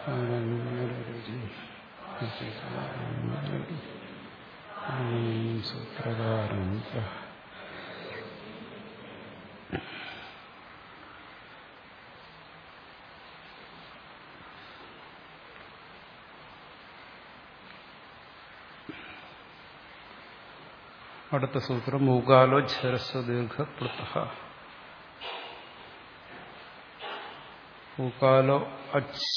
സൂത്രകാരം അടുത്ത സൂത്രം മൂകാലോ ഝരസ്വ ദീർഘ പ്ലുത ഊക്കാലോ അച്ച്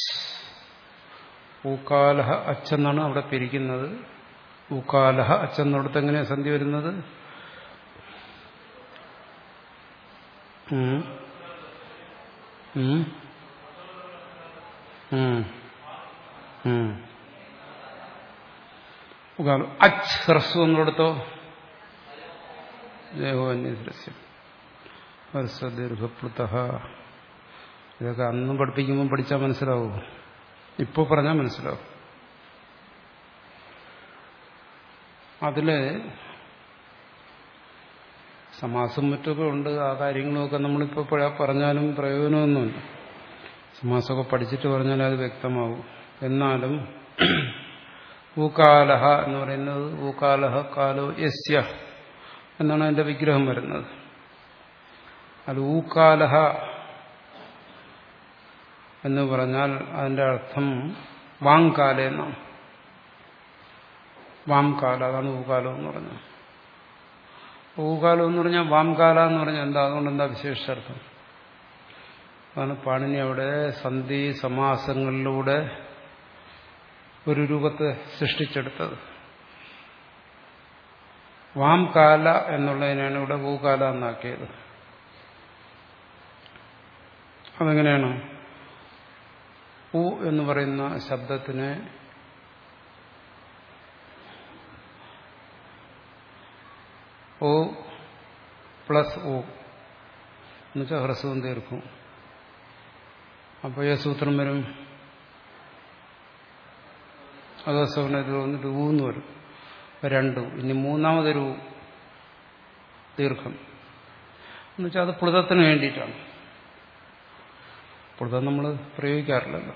ഊക്കാലഹ അച്ചെന്നാണ് അവിടെ പിരിക്കുന്നത് ഊക്കാലഹ അച്ചെന്നിടത്ത് എങ്ങനെയാണ് സന്ധി വരുന്നത് ഉം. ഉം. ഉം. ഉം. ഊക്കാലോ അച്ച് ഹ്രസ്വം എന്നിടത്തോ ദേഹോന്യസ്യം ഹ്രസ്വദീർഘപ്ലുത ഇതൊക്കെ അന്നും പഠിപ്പിക്കുമ്പോൾ പഠിച്ചാൽ മനസ്സിലാവും ഇപ്പോൾ പറഞ്ഞാൽ മനസ്സിലാവും അതില് സമാസം മറ്റൊക്കെ ഉണ്ട് ആ കാര്യങ്ങളുമൊക്കെ നമ്മളിപ്പോൾ പറഞ്ഞാലും പ്രയോജനമൊന്നുമില്ല സമാസമൊക്കെ പഠിച്ചിട്ട് പറഞ്ഞാൽ അത് വ്യക്തമാവും എന്നാലും ഊകാലഹ എന്ന് പറയുന്നത് ഊകാലഹ കാലോ യസ്യ എന്നാണ് അതിന്റെ വിഗ്രഹം വരുന്നത് അത് ഊക്കാലഹ എന്ന് പറഞ്ഞാൽ അതിന്റെ അർത്ഥം വാങ്കാല എന്നാണ് വാംകാല അതാണ് ഊകാലം എന്ന് പറഞ്ഞത് ഊകാലം എന്ന് പറഞ്ഞാൽ വാംകാല എന്ന് പറഞ്ഞാൽ എന്താ അതുകൊണ്ട് എന്താ വിശേഷാർത്ഥം അതാണ് പാണിനി അവിടെ സന്ധി സമാസങ്ങളിലൂടെ ഒരു രൂപത്തെ സൃഷ്ടിച്ചെടുത്തത് വാംകാല എന്നുള്ളതിനാണ് ഇവിടെ ഭൂകാല എന്നാക്കിയത് അതെങ്ങനെയാണ് ഊ എന്ന് പറയുന്ന ശബ്ദത്തിന് ഓ പ്ലസ് ഓ എന്നുവെച്ചാൽ ഹ്രസ്വം തീർക്കും അപ്പോൾ ഈ സൂത്രം വരും അധസ്വനത്തിൽ വന്നിട്ട് ഊന്ന് വരും രണ്ടു ഇനി മൂന്നാമതൊരു ദീർഘം എന്നുവെച്ചാൽ അത് പ്ലുതത്തിന് വേണ്ടിയിട്ടാണ് പ്ലുതം നമ്മൾ പ്രയോഗിക്കാറില്ലല്ലോ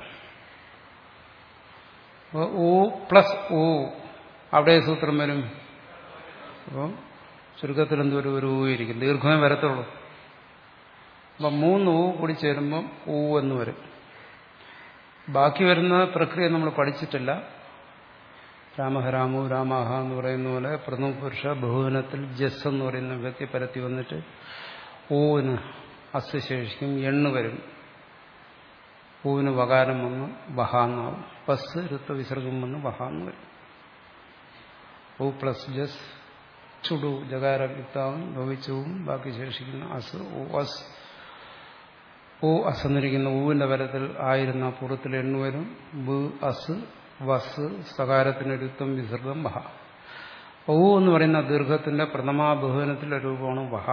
അപ്പോൾ ഓ പ്ലസ് ഓ അവിടെ സൂത്രം വരും അപ്പം ചുരുക്കത്തിൽ എന്തോരം ഒരു ഊ ഇരിക്കും ദീർഘമേ വരത്തുള്ളൂ അപ്പം മൂന്ന് ഊ കൂടി ചേരുമ്പം ഊ എന്ന് വരും ബാക്കി വരുന്ന പ്രക്രിയ നമ്മൾ പഠിച്ചിട്ടില്ല രാമഹരാമു രാമാഹ എന്ന് പറയുന്ന പോലെ പ്രഥമ പുരുഷ ബഹുവനത്തിൽ ജസ് എന്ന് പറയുന്ന വ്യക്തി പരത്തി വന്നിട്ട് ഊവിന് അസ് ശേഷിക്കും എണ്ണ് വരും ഊവിന് വകാരം വന്ന് വഹാന്നാവും പസ് ഋത്വ വിസർഗം വന്ന് വഹാന്ന് വരും ഊ പ്ലസ് ജസ് ചുടു ജകാരയുക്താവും ഭവിച്ചവും ബാക്കി ശേഷിക്കുന്ന അസ് ഊ അസ് ഊ അസ് എന്നിരിക്കുന്ന ഊവിന്റെ വരത്തിൽ ആയിരുന്ന പൂർവ്വത്തിൽ എണ്ണു വരും ബ് അസ് വസ് സകാരത്തിനൊരുത്തം വിസർഗം വഹ ഊ എന്ന് പറയുന്ന ദീർഘത്തിന്റെ പ്രഥമാ ബഹുവനത്തിലെ രൂപമാണ് വഹ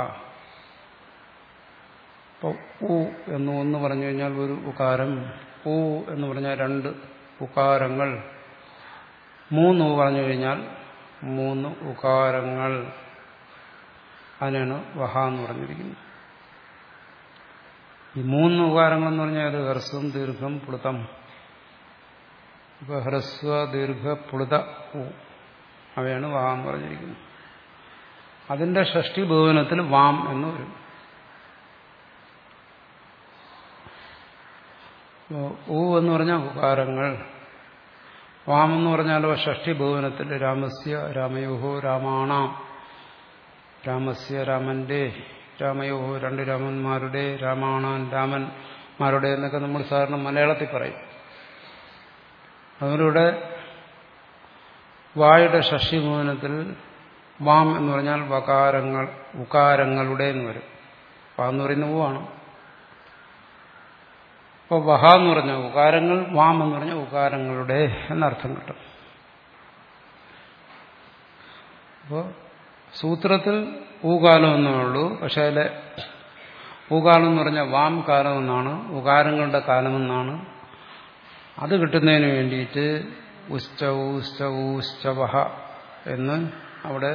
അപ്പോൾ ഊ എന്ന് ഒന്ന് പറഞ്ഞു കഴിഞ്ഞാൽ ഒരു ഉകാരം ഊ എന്ന് പറഞ്ഞാൽ രണ്ട് ഉകാരങ്ങൾ മൂന്ന് ഊ പറഞ്ഞു കഴിഞ്ഞാൽ മൂന്ന് ഉകാരങ്ങൾ അതിനാണ് വഹ എന്ന് പറഞ്ഞിരിക്കുന്നത് ഈ മൂന്ന് ഉകാരങ്ങൾ എന്ന് പറഞ്ഞാൽ ഹ്രസ്വം ദീർഘം പ്ലുതം ഇപ്പൊ ഹ്രസ്വ ദീർഘ പ്ലുത ഊ അവയാണ് വഹ എന്ന് പറഞ്ഞിരിക്കുന്നത് അതിന്റെ ഷഷ്ടി ബഹുവനത്തിൽ വാം എന്ന് വരും ഊ എന്ന് പറഞ്ഞാൽ ഉകാരങ്ങൾ വാം എന്ന് പറഞ്ഞാലോ ഷഷ്ടി ഭുവനത്തിൽ രാമസ്യ രാമയോഹോ രാമാണ രാമസ്യ രാമന്റെ രാമയോഹോ രണ്ട് രാമന്മാരുടെ രാമാണാൻ രാമന്മാരുടെ എന്നൊക്കെ നമ്മൾ സാധാരണ മലയാളത്തിൽ പറയും അതിലൂടെ വായുടെ ഷഷ്ടി ഭുവനത്തിൽ വാം എന്ന് പറഞ്ഞാൽ വകാരങ്ങൾ ഉകാരങ്ങളുടെ എന്ന് വരും വാ എന്ന് പറയുന്ന ഊവാണ് അപ്പോൾ വഹ എന്ന് പറഞ്ഞ ഉകാരങ്ങൾ വാം എന്ന് പറഞ്ഞ ഉകാരങ്ങളുടെ എന്നർത്ഥം കിട്ടും അപ്പോൾ സൂത്രത്തിൽ ഊകാലം എന്നേ ഉള്ളൂ പക്ഷേ അതിലെ ഊകാലം എന്ന് പറഞ്ഞാൽ വാം കാലം എന്നാണ് ഉകാരങ്ങളുടെ കാലമെന്നാണ് അത് കിട്ടുന്നതിന് വേണ്ടിയിട്ട് ഉശ്ച ഊശ്ച ഊശ്ചവഹ എന്ന് അവിടെ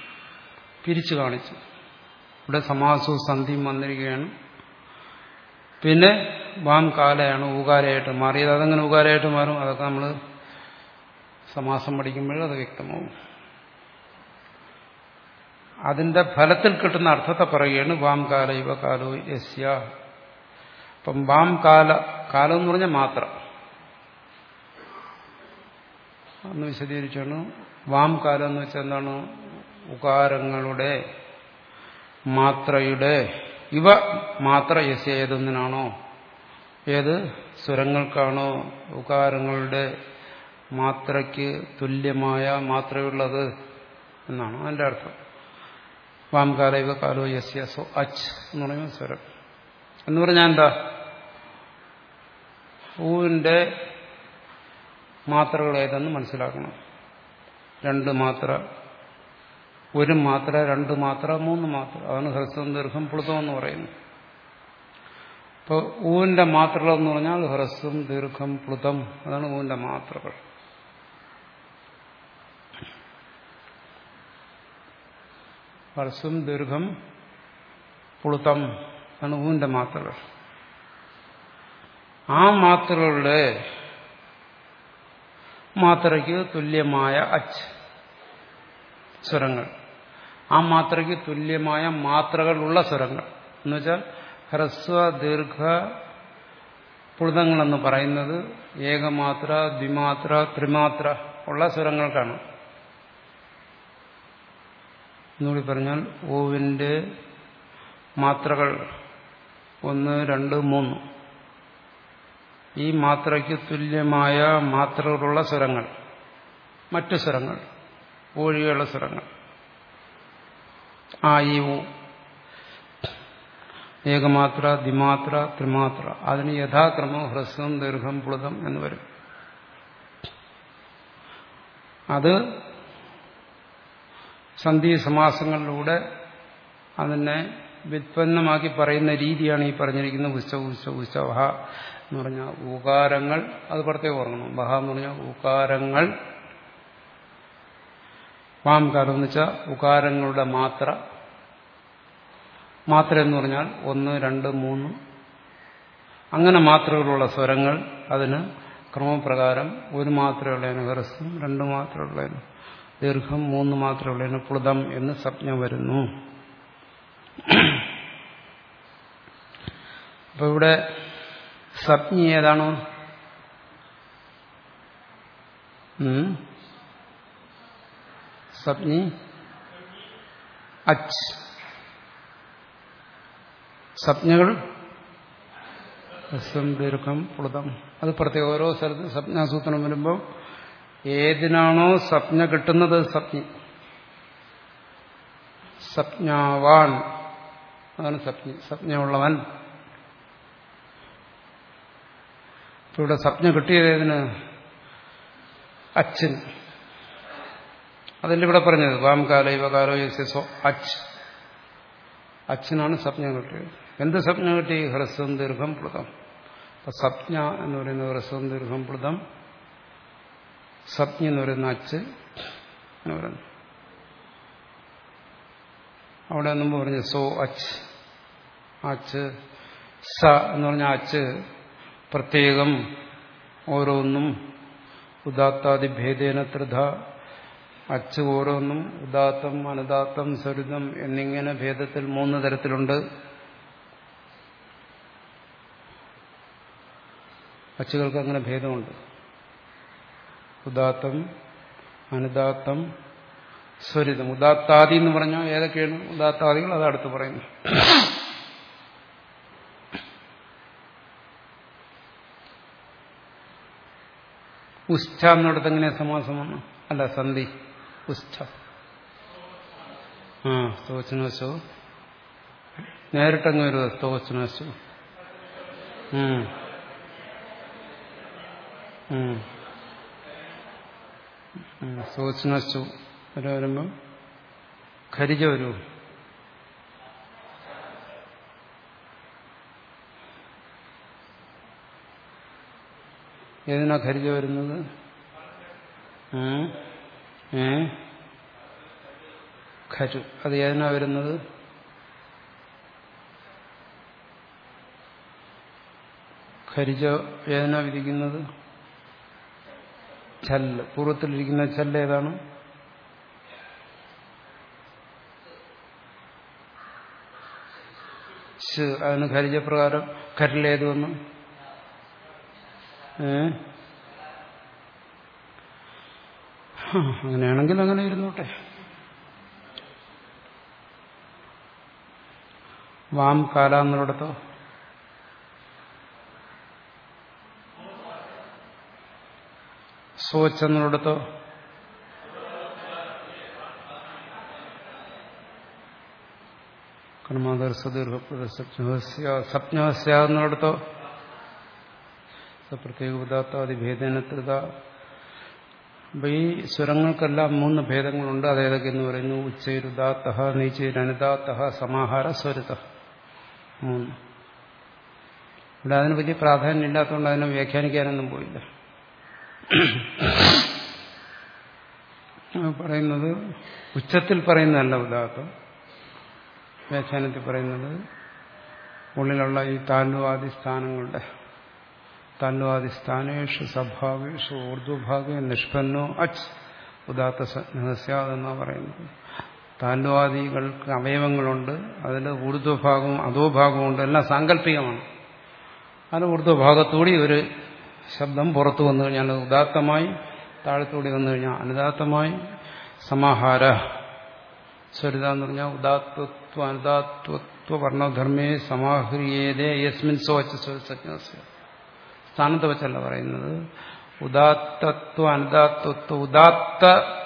പിരിച്ചു കാണിച്ചു ഇവിടെ സമാസവും സന്ധിയും വന്നിരിക്കുകയാണ് പിന്നെ വാം കാലയാണ് ഊകാരയായിട്ട് മാറിയത് അതെങ്ങനെ ഊകാരയായിട്ട് മാറും അതൊക്കെ നമ്മൾ സമാസം പഠിക്കുമ്പോഴും അത് വ്യക്തമാവും അതിന്റെ ഫലത്തിൽ കിട്ടുന്ന അർത്ഥത്തെ പറയുകയാണ് വാം കാല ഇവ കാലോ യസ്യ അപ്പം വാം കാല കാലം എന്ന് പറഞ്ഞാൽ മാത്രം അന്ന് വിശദീകരിച്ചാണ് വാം കാലം എന്ന് വെച്ചാൽ എന്താണ് ഉകാരങ്ങളുടെ മാത്രയുടെ ഇവ മാത്ര യസ്യ ഏതൊന്നിനാണോ ഏത് സ്വരങ്ങൾക്കാണോ ഉകാരങ്ങളുടെ മാത്രയ്ക്ക് തുല്യമായ മാത്രയുള്ളത് എന്നാണ് അതിന്റെ അർത്ഥം വാം കാല ഇവ കാലോ യസ്യ സോ അച്ച് എന്ന് പറയുന്ന സ്വരം എന്ന് പറഞ്ഞാൽ എന്താ ഊവിന്റെ മാത്രകൾ ഏതെന്ന് മനസ്സിലാക്കണം രണ്ട് മാത്ര ഒരു മാത്ര രണ്ട് മാത്ര മൂന്ന് മാത്ര അതാണ് ഹ്രസ്വം ദീർഘം പ്ലുതം എന്ന് പറയുന്നത് ഇപ്പോൾ ഊവിന്റെ മാത്രകൾ എന്ന് പറഞ്ഞാൽ ഹ്രസ്വം ദീർഘം പ്ലുതം അതാണ് ഊവിന്റെ മാത്രകൾ ഹ്രസ്വം ദീർഘം പുളുത്തം ആണ് ഊവിന്റെ മാത്രകൾ ആ മാത്രകളുടെ മാത്രയ്ക്ക് തുല്യമായ അച്ച് സ്വരങ്ങൾ ആ മാത്രയ്ക്ക് തുല്യമായ മാത്രകളുള്ള സ്വരങ്ങൾ എന്നുവെച്ചാൽ ഹ്രസ്വ ദീർഘ പുളുതങ്ങളെന്ന് പറയുന്നത് ഏകമാത്ര ദ്വിമാത്ര ത്രിമാത്ര ഉള്ള സ്വരങ്ങൾക്കാണ് എന്നുകൂടി പറഞ്ഞാൽ ഓവിന്റെ മാത്രകൾ ഒന്ന് രണ്ട് മൂന്ന് ഈ മാത്രയ്ക്ക് തുല്യമായ മാത്രകളുള്ള സ്വരങ്ങൾ മറ്റു സ്വരങ്ങൾ ഒഴികെയുള്ള സ്വരങ്ങൾ ആ ഈ ഊ ഏകമാത്ര ദ്വിമാത്ര ത്രിമാത്ര അതിന് യഥാക്രമം ഹ്രസ്വം ദീർഘം പ്ലുതം എന്ന് വരും അത് സന്ധി സമാസങ്ങളിലൂടെ അതിനെ വ്യുത്പന്നമാക്കി പറയുന്ന രീതിയാണ് ഈ പറഞ്ഞിരിക്കുന്ന ഉച്ച ഉച്ച ഉച്ച വഹ എന്ന് പറഞ്ഞാൽ ഊകാരങ്ങൾ അത് പുറത്തേക്ക് ഓർക്കണം വഹ എന്ന് പറഞ്ഞാൽ ഊകാരങ്ങൾ വാംകാരം എന്ന് വെച്ചാൽ ഉകാരങ്ങളുടെ മാത്ര മാത്ര എന്ന് പറഞ്ഞാൽ ഒന്ന് രണ്ട് മൂന്ന് അങ്ങനെ മാത്രകളുള്ള സ്വരങ്ങൾ അതിന് ക്രമപ്രകാരം ഒരു മാത്രമുള്ളതിന് ഹ്രസ്വം രണ്ട് മാത്രമുള്ളതിന് ദീർഘം മൂന്ന് മാത്രമുള്ളതിന് പ്ലുതം എന്ന് സംജ്ഞ വരുന്നു അപ്പൊ ഇവിടെ സപ്ഞി ഏതാണ് സപ്ഞി അച്ച് സപ്ഞകൾ ഹ്രസ്വം ദീർഘം പ്ലുതം അത് പ്രത്യേക ഓരോ സ്ഥലത്തും സ്വപ്നാസൂത്രണം വരുമ്പോൾ ഏതിനാണോ സ്വപ്ന കിട്ടുന്നത് സ്വപ്നി സ്വപ്നാവാൻ അതാണ് സ്വപ്നി സ്വപ്നമുള്ളവൻ ഇപ്പൊ ഇവിടെ സ്വപ്ന കിട്ടിയത് ഏതിന് അച്ഛന് അതല്ല ഇവിടെ പറഞ്ഞത് വാം കാല ഇവ കാലോ യസോ അച്ച് അച്ഛനാണ് സ്വപ്നം കിട്ടിയത് എന്ത് സ്വപ്നം കിട്ടി ഹ്രസ്വം ദീർഘം പ്ലുതം അപ്പൊ സ്വപ്ന എന്ന് പറയുന്നത് ഹ്രസ്വം ദീർഘം പ്ലുതം സ്വപ്ന എന്ന് പറയുന്ന അച്ച് എന്ന് പറയുന്നു അവിടെ മുമ്പ് പറഞ്ഞു സോ അച്ച് അച്ച് സ എന്ന് പറഞ്ഞ അച്ച് പ്രത്യേകം ഓരോന്നും ഉദാത്താദി ഭേദേന ത്രിധ അച്ച് ഓരോന്നും ഉദാത്തം അനുദാത്തം സരിതം എന്നിങ്ങനെ ഭേദത്തിൽ മൂന്ന് തരത്തിലുണ്ട് അച്ചുകൾക്ക് അങ്ങനെ ഭേദമുണ്ട് ഉദാത്തം അനുദാത്തം സ്വരിതം ഉദാത്താദി എന്ന് പറഞ്ഞാൽ ഏതൊക്കെയാണ് ഉദാത്താദികൾ അത് അടുത്ത് പറയുന്നു ഉസ്ഥ എന്നിടത്ത് എങ്ങനെയാ സമാസമാണ് അല്ല സന്ധി ഉസ്ഥ ആ സ്തോച്ചനോശോ നേരിട്ടങ്ങ് വരുമോ സ്തോച്ചനോശോ സ്തോച്ചനോശു വരെ വരുമ്പം ഖരിജ വരൂ ഏതിനാ ഖരിജ വരുന്നത് ഏ ഖരു അത് ഏതിനാ വരുന്നത് ഖരിജ വേദന വിധിക്കുന്നത് ചല്ല് പൂർവ്വത്തിലിരിക്കുന്ന ചല്ല് ഏതാണ് ശ് അതിന് ഖരിജപ്രകാരം ഖരിലേത് വന്നു ഏ അങ്ങനെയാണെങ്കിൽ അങ്ങനെ ഇരുന്നോട്ടെ വാം കാല എന്നിടത്തോ സോച്ച് എന്നിടത്തോ കർമാദർശദീർഘപ്രദീർഘസ്യാന്നിടത്തോ പ്രത്യേക ഉദാത്താദി ഭേദനത്രിക അപ്പൊ ഈ സ്വരങ്ങൾക്കെല്ലാം മൂന്ന് ഭേദങ്ങളുണ്ട് അതേതൊക്കെയെന്ന് പറയുന്നു ഉച്ചൈരുദാത്ത നീച്ചൈരനുദാത്ത സമാഹാര സ്വരുത മൂന്ന് ഇവിടെ അതിന് വലിയ പ്രാധാന്യം ഇല്ലാത്തതുകൊണ്ട് അതിനെ വ്യാഖ്യാനിക്കാനൊന്നും പോയില്ല പറയുന്നത് ഉച്ചത്തിൽ പറയുന്നതല്ല ഉദാത്തം വ്യാഖ്യാനത്തിൽ പറയുന്നത് ഉള്ളിലുള്ള ഈ താല്വാദി സ്ഥാനങ്ങളുടെ താല്വാദി സ്ഥാനേഷു സഭാവേഷു ഊർധ്വഭാഗേ നിഷ്പന്നോ അച്ച് ഉദാത്ത സജ്ഞസ്യാതെന്നാ പറയുന്നത് താല്വാദികൾക്ക് അവയവങ്ങളുണ്ട് അതിൽ ഊർധ്വഭാഗവും അധോഭാഗവും ഉണ്ട് എല്ലാം സാങ്കല്പികമാണ് അതിൽ ഊർധ്വഭാഗത്തൂടി ഒരു ശബ്ദം പുറത്തു വന്നു കഴിഞ്ഞാൽ ഉദാത്തമായി താഴത്തൂടി വന്നു കഴിഞ്ഞാൽ അനുദാത്തമായി സമാഹാര സ്വരിത എന്ന് പറഞ്ഞാൽ ഉദാത്വത്വ അനുദാത്വത്വ വർണ്ണധർമ്മേ സമാഹ്രിയേതേ യസ്മിൻ സോച്ച സ്വരസജ്ഞസ്യ സ്ഥാനത്ത് വെച്ചല്ല പറയുന്നത് ഉദാത്തത്വ അനുദാത്വത്വ ഉദാത്ത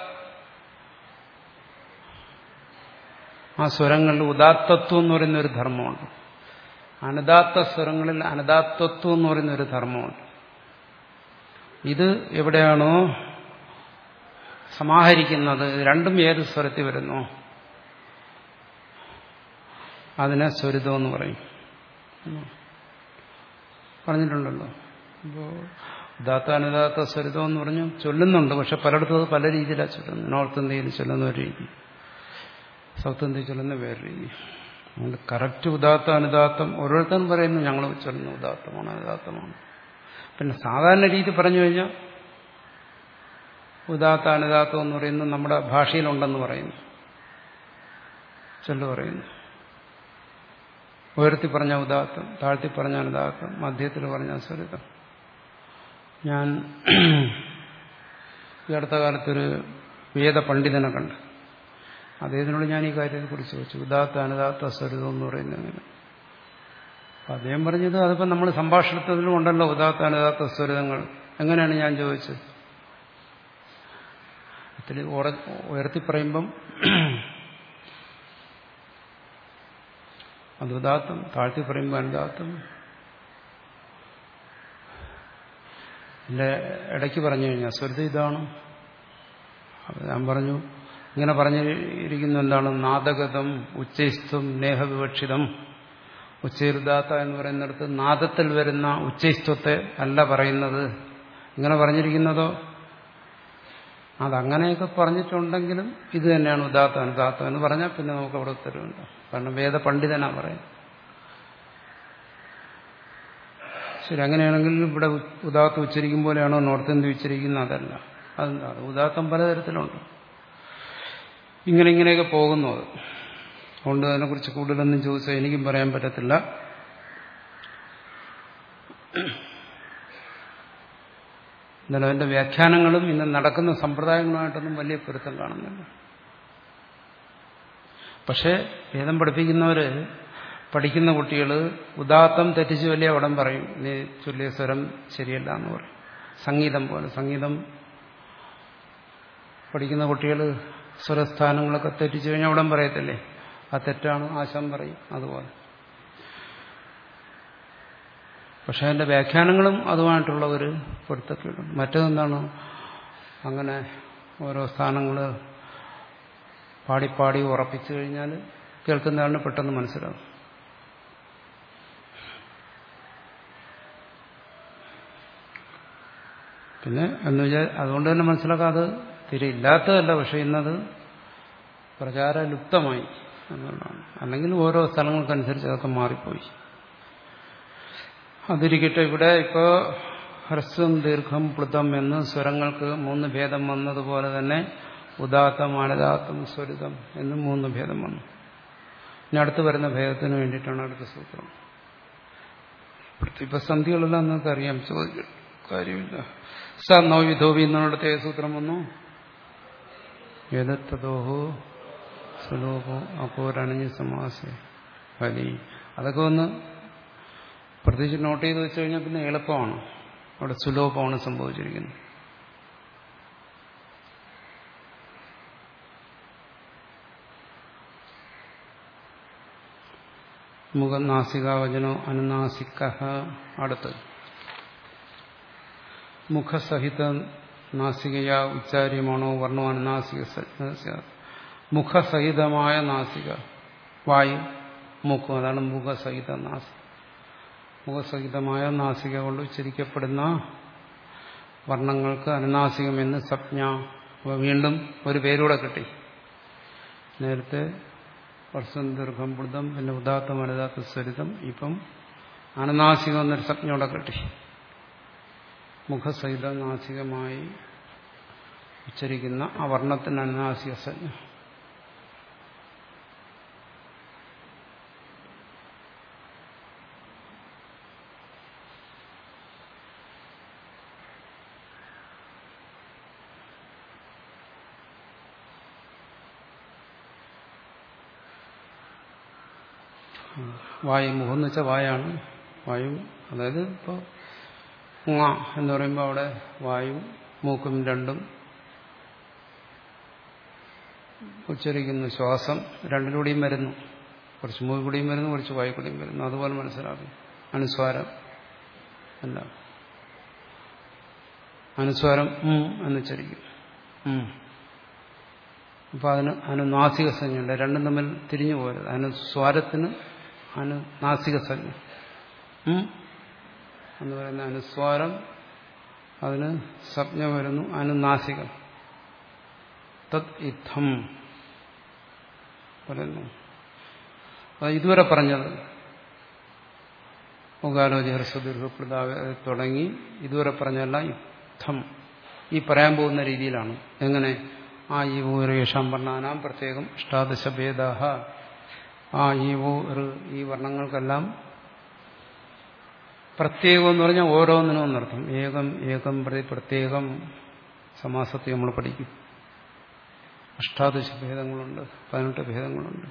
ആ സ്വരങ്ങളിൽ ഉദാത്തത്വം എന്ന് പറയുന്ന ഒരു ധർമ്മമുണ്ട് അനുദാത്ത സ്വരങ്ങളിൽ അനുദാത്തത്വം എന്ന് പറയുന്ന ഒരു ധർമ്മമുണ്ട് ഇത് എവിടെയാണോ സമാഹരിക്കുന്നത് രണ്ടും ഏത് സ്വരത്തിൽ വരുന്നു അതിനെ സ്വരിതം എന്ന് പറയും പറഞ്ഞിട്ടുണ്ടല്ലോ അപ്പോൾ ഉദാത്ത അനുദാത്ത സ്വരിതം എന്ന് പറഞ്ഞു ചൊല്ലുന്നുണ്ട് പക്ഷെ പലയിടത്തും അത് പല രീതിയിലാണ് ചൊല്ലുന്നത് നോർത്ത് ഇന്ത്യയിൽ ചൊല്ലുന്ന ഒരു രീതി സൗത്ത് ഇന്ത്യയിൽ ചൊല്ലുന്ന വേറെ രീതി അതുകൊണ്ട് കറക്റ്റ് ഉദാത്ത അനുദാത്തം ഓരോരുത്തരും പറയുന്നു ഞങ്ങൾ ചൊല്ലുന്ന ഉദാത്തമാണ് അനുദാത്തമാണ് പിന്നെ സാധാരണ രീതി പറഞ്ഞു കഴിഞ്ഞാൽ ഉദാത്ത അനുദാത്തം എന്ന് പറയുന്നത് നമ്മുടെ ഭാഷയിലുണ്ടെന്ന് പറയുന്നു ചൊല്ലു പറയുന്നു ഉയർത്തി പറഞ്ഞ ഉദാത്തം താഴ്ത്തി പറഞ്ഞ അനുദാത്തം മധ്യത്തിൽ പറഞ്ഞ സ്വരിതം ഞാൻ ഈ അടുത്ത കാലത്തൊരു വേദ പണ്ഡിതനെ കണ്ട് അദ്ദേഹത്തിനോട് ഞാൻ ഈ കാര്യത്തെക്കുറിച്ച് ചോദിച്ചു ഉദാത്ത അനുദാത്ത സ്വരിതം എന്ന് പറയുന്നത് എങ്ങനെ അദ്ദേഹം പറഞ്ഞത് അതിപ്പോൾ നമ്മൾ സംഭാഷണത്തിലും ഉണ്ടല്ലോ ഉദാത്ത അനുദാത്ത സ്വരിതങ്ങൾ എങ്ങനെയാണ് ഞാൻ ചോദിച്ചത് ഇതിൽ ഉയർത്തി പറയുമ്പം അത് ഉദാത്തം താഴ്ത്തി പറയുമ്പോൾ അനുദാത്തം എൻ്റെ ഇടയ്ക്ക് പറഞ്ഞു കഴിഞ്ഞാൽ സ്വരുത ഇതാണ് ഞാൻ പറഞ്ഞു ഇങ്ങനെ പറഞ്ഞിരിക്കുന്ന എന്താണ് നാദഗതം ഉച്ചൈസ്ത്വം നേഹവിവക്ഷിതം ഉച്ചൈരുദാത്ത എന്ന് പറയുന്നിടത്ത് നാദത്തിൽ വരുന്ന ഉച്ചൈസ്ത്വത്തെ അല്ല പറയുന്നത് ഇങ്ങനെ പറഞ്ഞിരിക്കുന്നതോ അതങ്ങനെയൊക്കെ പറഞ്ഞിട്ടുണ്ടെങ്കിലും ഇത് തന്നെയാണ് ഉദാത്ത അനുദാത്തം എന്ന് പറഞ്ഞാൽ പിന്നെ നമുക്ക് അവിടെ ഉത്തരവുണ്ട് കാരണം വേദ പണ്ഡിതനാ പറയുന്നത് ശരി അങ്ങനെയാണെങ്കിൽ ഇവിടെ ഉദാത്തം ഉച്ചരിക്കും പോലെയാണോ നോർത്ത് ഇന്ത്യ ഉച്ചരിക്കുന്നത് അതല്ല അതെന്താ ഉദാത്തം പലതരത്തിലുണ്ട് ഇങ്ങനെ ഇങ്ങനെയൊക്കെ പോകുന്നു അത് അതുകൊണ്ട് അതിനെക്കുറിച്ച് കൂടുതലൊന്നും ചോദിച്ചാൽ എനിക്കും പറയാൻ പറ്റത്തില്ല എന്നാലും അതിന്റെ വ്യാഖ്യാനങ്ങളും ഇന്ന് നടക്കുന്ന സമ്പ്രദായങ്ങളുമായിട്ടൊന്നും വലിയ പൊരുത്തം കാണുന്നില്ല പക്ഷേ വേദം പഠിപ്പിക്കുന്നവര് പഠിക്കുന്ന കുട്ടികൾ ഉദാത്തം തെറ്റിച്ചു വലിയ അവിടം പറയും നീ ചൊല്ലിയ സ്വരം ശരിയല്ല എന്ന് പറയും സംഗീതം പോലെ സംഗീതം പഠിക്കുന്ന കുട്ടികൾ സ്വരസ്ഥാനങ്ങളൊക്കെ തെറ്റിച്ചു കഴിഞ്ഞാൽ അവിടം പറയത്തില്ലേ ആ തെറ്റാണ് ആശം പറയും അതുപോലെ പക്ഷെ അതിന്റെ വ്യാഖ്യാനങ്ങളും അതുമായിട്ടുള്ള ഒരു പൊരുത്തക്കേടും മറ്റതെന്താണ് അങ്ങനെ ഓരോ സ്ഥാനങ്ങൾ പാടിപ്പാടി ഉറപ്പിച്ചു കഴിഞ്ഞാൽ കേൾക്കുന്നയാളിന് പെട്ടെന്ന് മനസ്സിലാവും പിന്നെ എന്ന് വെച്ചാൽ അതുകൊണ്ട് തന്നെ മനസ്സിലാക്കാതെ തീരെ ഇല്ലാത്തതല്ല പക്ഷെ ഇന്നത് പ്രചാരലുപ്തമായി എന്നുള്ളതാണ് അല്ലെങ്കിൽ ഓരോ സ്ഥലങ്ങൾക്കനുസരിച്ച് അതൊക്കെ മാറിപ്പോയി അതിരിക്കട്ടെ ഇവിടെ ഇപ്പോൾ ഹ്രസ്വം ദീർഘം പ്ലുതം എന്ന് സ്വരങ്ങൾക്ക് മൂന്ന് ഭേദം വന്നതുപോലെ തന്നെ ഉദാത്തം അനദാത്തം സ്വരിതം എന്നും മൂന്ന് ഭേദം വന്നു ഇനി അടുത്ത് വരുന്ന ഭേദത്തിന് വേണ്ടിയിട്ടാണ് അടുത്ത സൂത്രം ഇപ്പൊ സന്ധികളെല്ലാം നിങ്ങൾക്ക് അറിയാം ചോദിക്കും കാര്യമില്ല സ നവവിധോവി എന്നിടത്തെ സൂത്രം വന്നു ഏതത്തതോഹോ സുലോഭോ അപ്പോരണഞ്ഞ് സമാസ ഹരി അതൊക്കെ ഒന്ന് പ്രത്യേകിച്ച് നോട്ട് ചെയ്ത് വെച്ച് കഴിഞ്ഞാൽ പിന്നെ എളുപ്പമാണ് അവിടെ സുലോഭമാണ് സംഭവിച്ചിരിക്കുന്നത് മുഖം നാസികാവചനോ അനുനാസിക്ക അടുത്ത് മുഖസഹിത നാസികയാ ഉച്ചാര്യമാണോ വർണ്ണോ അനുനാസിക മുഖസഹിതമായ നാസിക വായു മൂക്കും അതാണ് മുഖസഹിത നാസിക മുഖസഹിതമായ നാസിക കൊണ്ട് ഉച്ചരിക്കപ്പെടുന്ന വർണ്ണങ്ങൾക്ക് അനുനാസികമെന്ന് സപ്ഞ അപ്പോൾ വീണ്ടും ഒരു പേരൂടെ കിട്ടി നേരത്തെ വർഷം ദീർഘം മൃതം പിന്നെ ഉദാത്തം അനുദാത്ത സ്വരിതം ഇപ്പം അനുനാസികം എന്നൊരു സജ്ഞയോടെ കിട്ടി മുഖസഹിത നാസികമായി ഉച്ചരിക്കുന്ന ആ വർണ്ണത്തിന് അനുനാസിക സജ്ഞ വായു മുഖം എന്ന് വെച്ചാൽ വായാണ് വായു അതായത് ഇപ്പോൾ ഉങ്ങ എന്ന് പറയുമ്പോൾ അവിടെ വായും മൂക്കും രണ്ടും ഉച്ചരിക്കുന്നു ശ്വാസം രണ്ടിലൂടെയും വരുന്നു കുറച്ച് മൂക്കിലൂടെയും വരുന്നു കുറച്ച് വായുക്കൂടെയും വരുന്നു അതുപോലെ മനസ്സിലാക്കും അനുസ്വാരം അല്ല അനുസ്വാരം ഉം എന്നുച്ചരിക്കും ഉം അപ്പം അതിന് അനുനാസിക സംജ്ഞയുണ്ട് രണ്ടും തമ്മിൽ തിരിഞ്ഞു പോരുത് അനുസ്വാരത്തിന് അനുനാസിക സംജ്ഞ എന്ന് പറയുന്ന അനുസ്വാരം അതിന് സംജ്ഞ വരുന്നു അനുനാസികം തത് ഇത്തം പറയുന്നു അത് ഇതുവരെ പറഞ്ഞത് മുഖാലോചി ഹ്രസ്വദീർഘപ്രതാവ് തുടങ്ങി ഇതുവരെ പറഞ്ഞല്ല യുദ്ധം ഈ പറയാൻ പോകുന്ന രീതിയിലാണ് എങ്ങനെ ആ ഈ ഊരേഷാം വർണ്ണാനാം പ്രത്യേകം അഷ്ടാദശഭേദാഹ ആ ഈ ഊർ ഈ വർണ്ണങ്ങൾക്കെല്ലാം പ്രത്യേകം എന്ന് പറഞ്ഞാൽ ഓരോന്നിനും എന്നർത്ഥം ഏകം ഏകം പ്രതി പ്രത്യേകം സമാസത്തെ നമ്മൾ പഠിക്കും അഷ്ടാദശ ഭേദങ്ങളുണ്ട് പതിനെട്ട് ഭേദങ്ങളുണ്ട്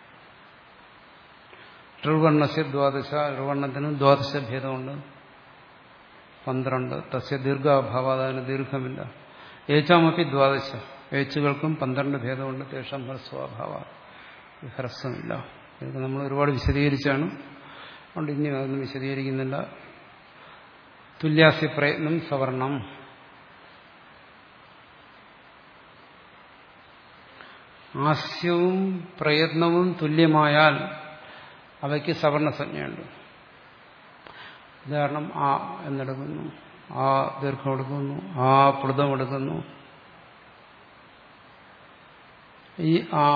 ഋവർണ്ണസ്യ ദ്വാദശ ഋവർണ്ണത്തിന് ദ്വാദശ ഭേദമുണ്ട് പന്ത്രണ്ട് തസ്യ ദീർഘാഭാവാദാന ദീർഘമില്ല ഏച്ചാമപ്പി ദ്വാദശ ഏച്ചുകൾക്കും പന്ത്രണ്ട് ഭേദമുണ്ട് തേഷം ഹ്രസ്വാഭാവ ഹ്രസ്വമില്ല ഇതൊക്കെ നമ്മൾ ഒരുപാട് വിശദീകരിച്ചാണ് അതുകൊണ്ട് ഇനി അതൊന്നും വിശദീകരിക്കുന്നില്ല തുല്യാസ്യ പ്രയത്നം സവർണം ആസ്യവും പ്രയത്നവും തുല്യമായാൽ അവയ്ക്ക് സവർണസഞ്ജയുണ്ട് ഉദാഹരണം ആ എന്നെടുക്കുന്നു ആ ദീർഘം എടുക്കുന്നു ആ പ്ലുതം എടുക്കുന്നു ഈ ആ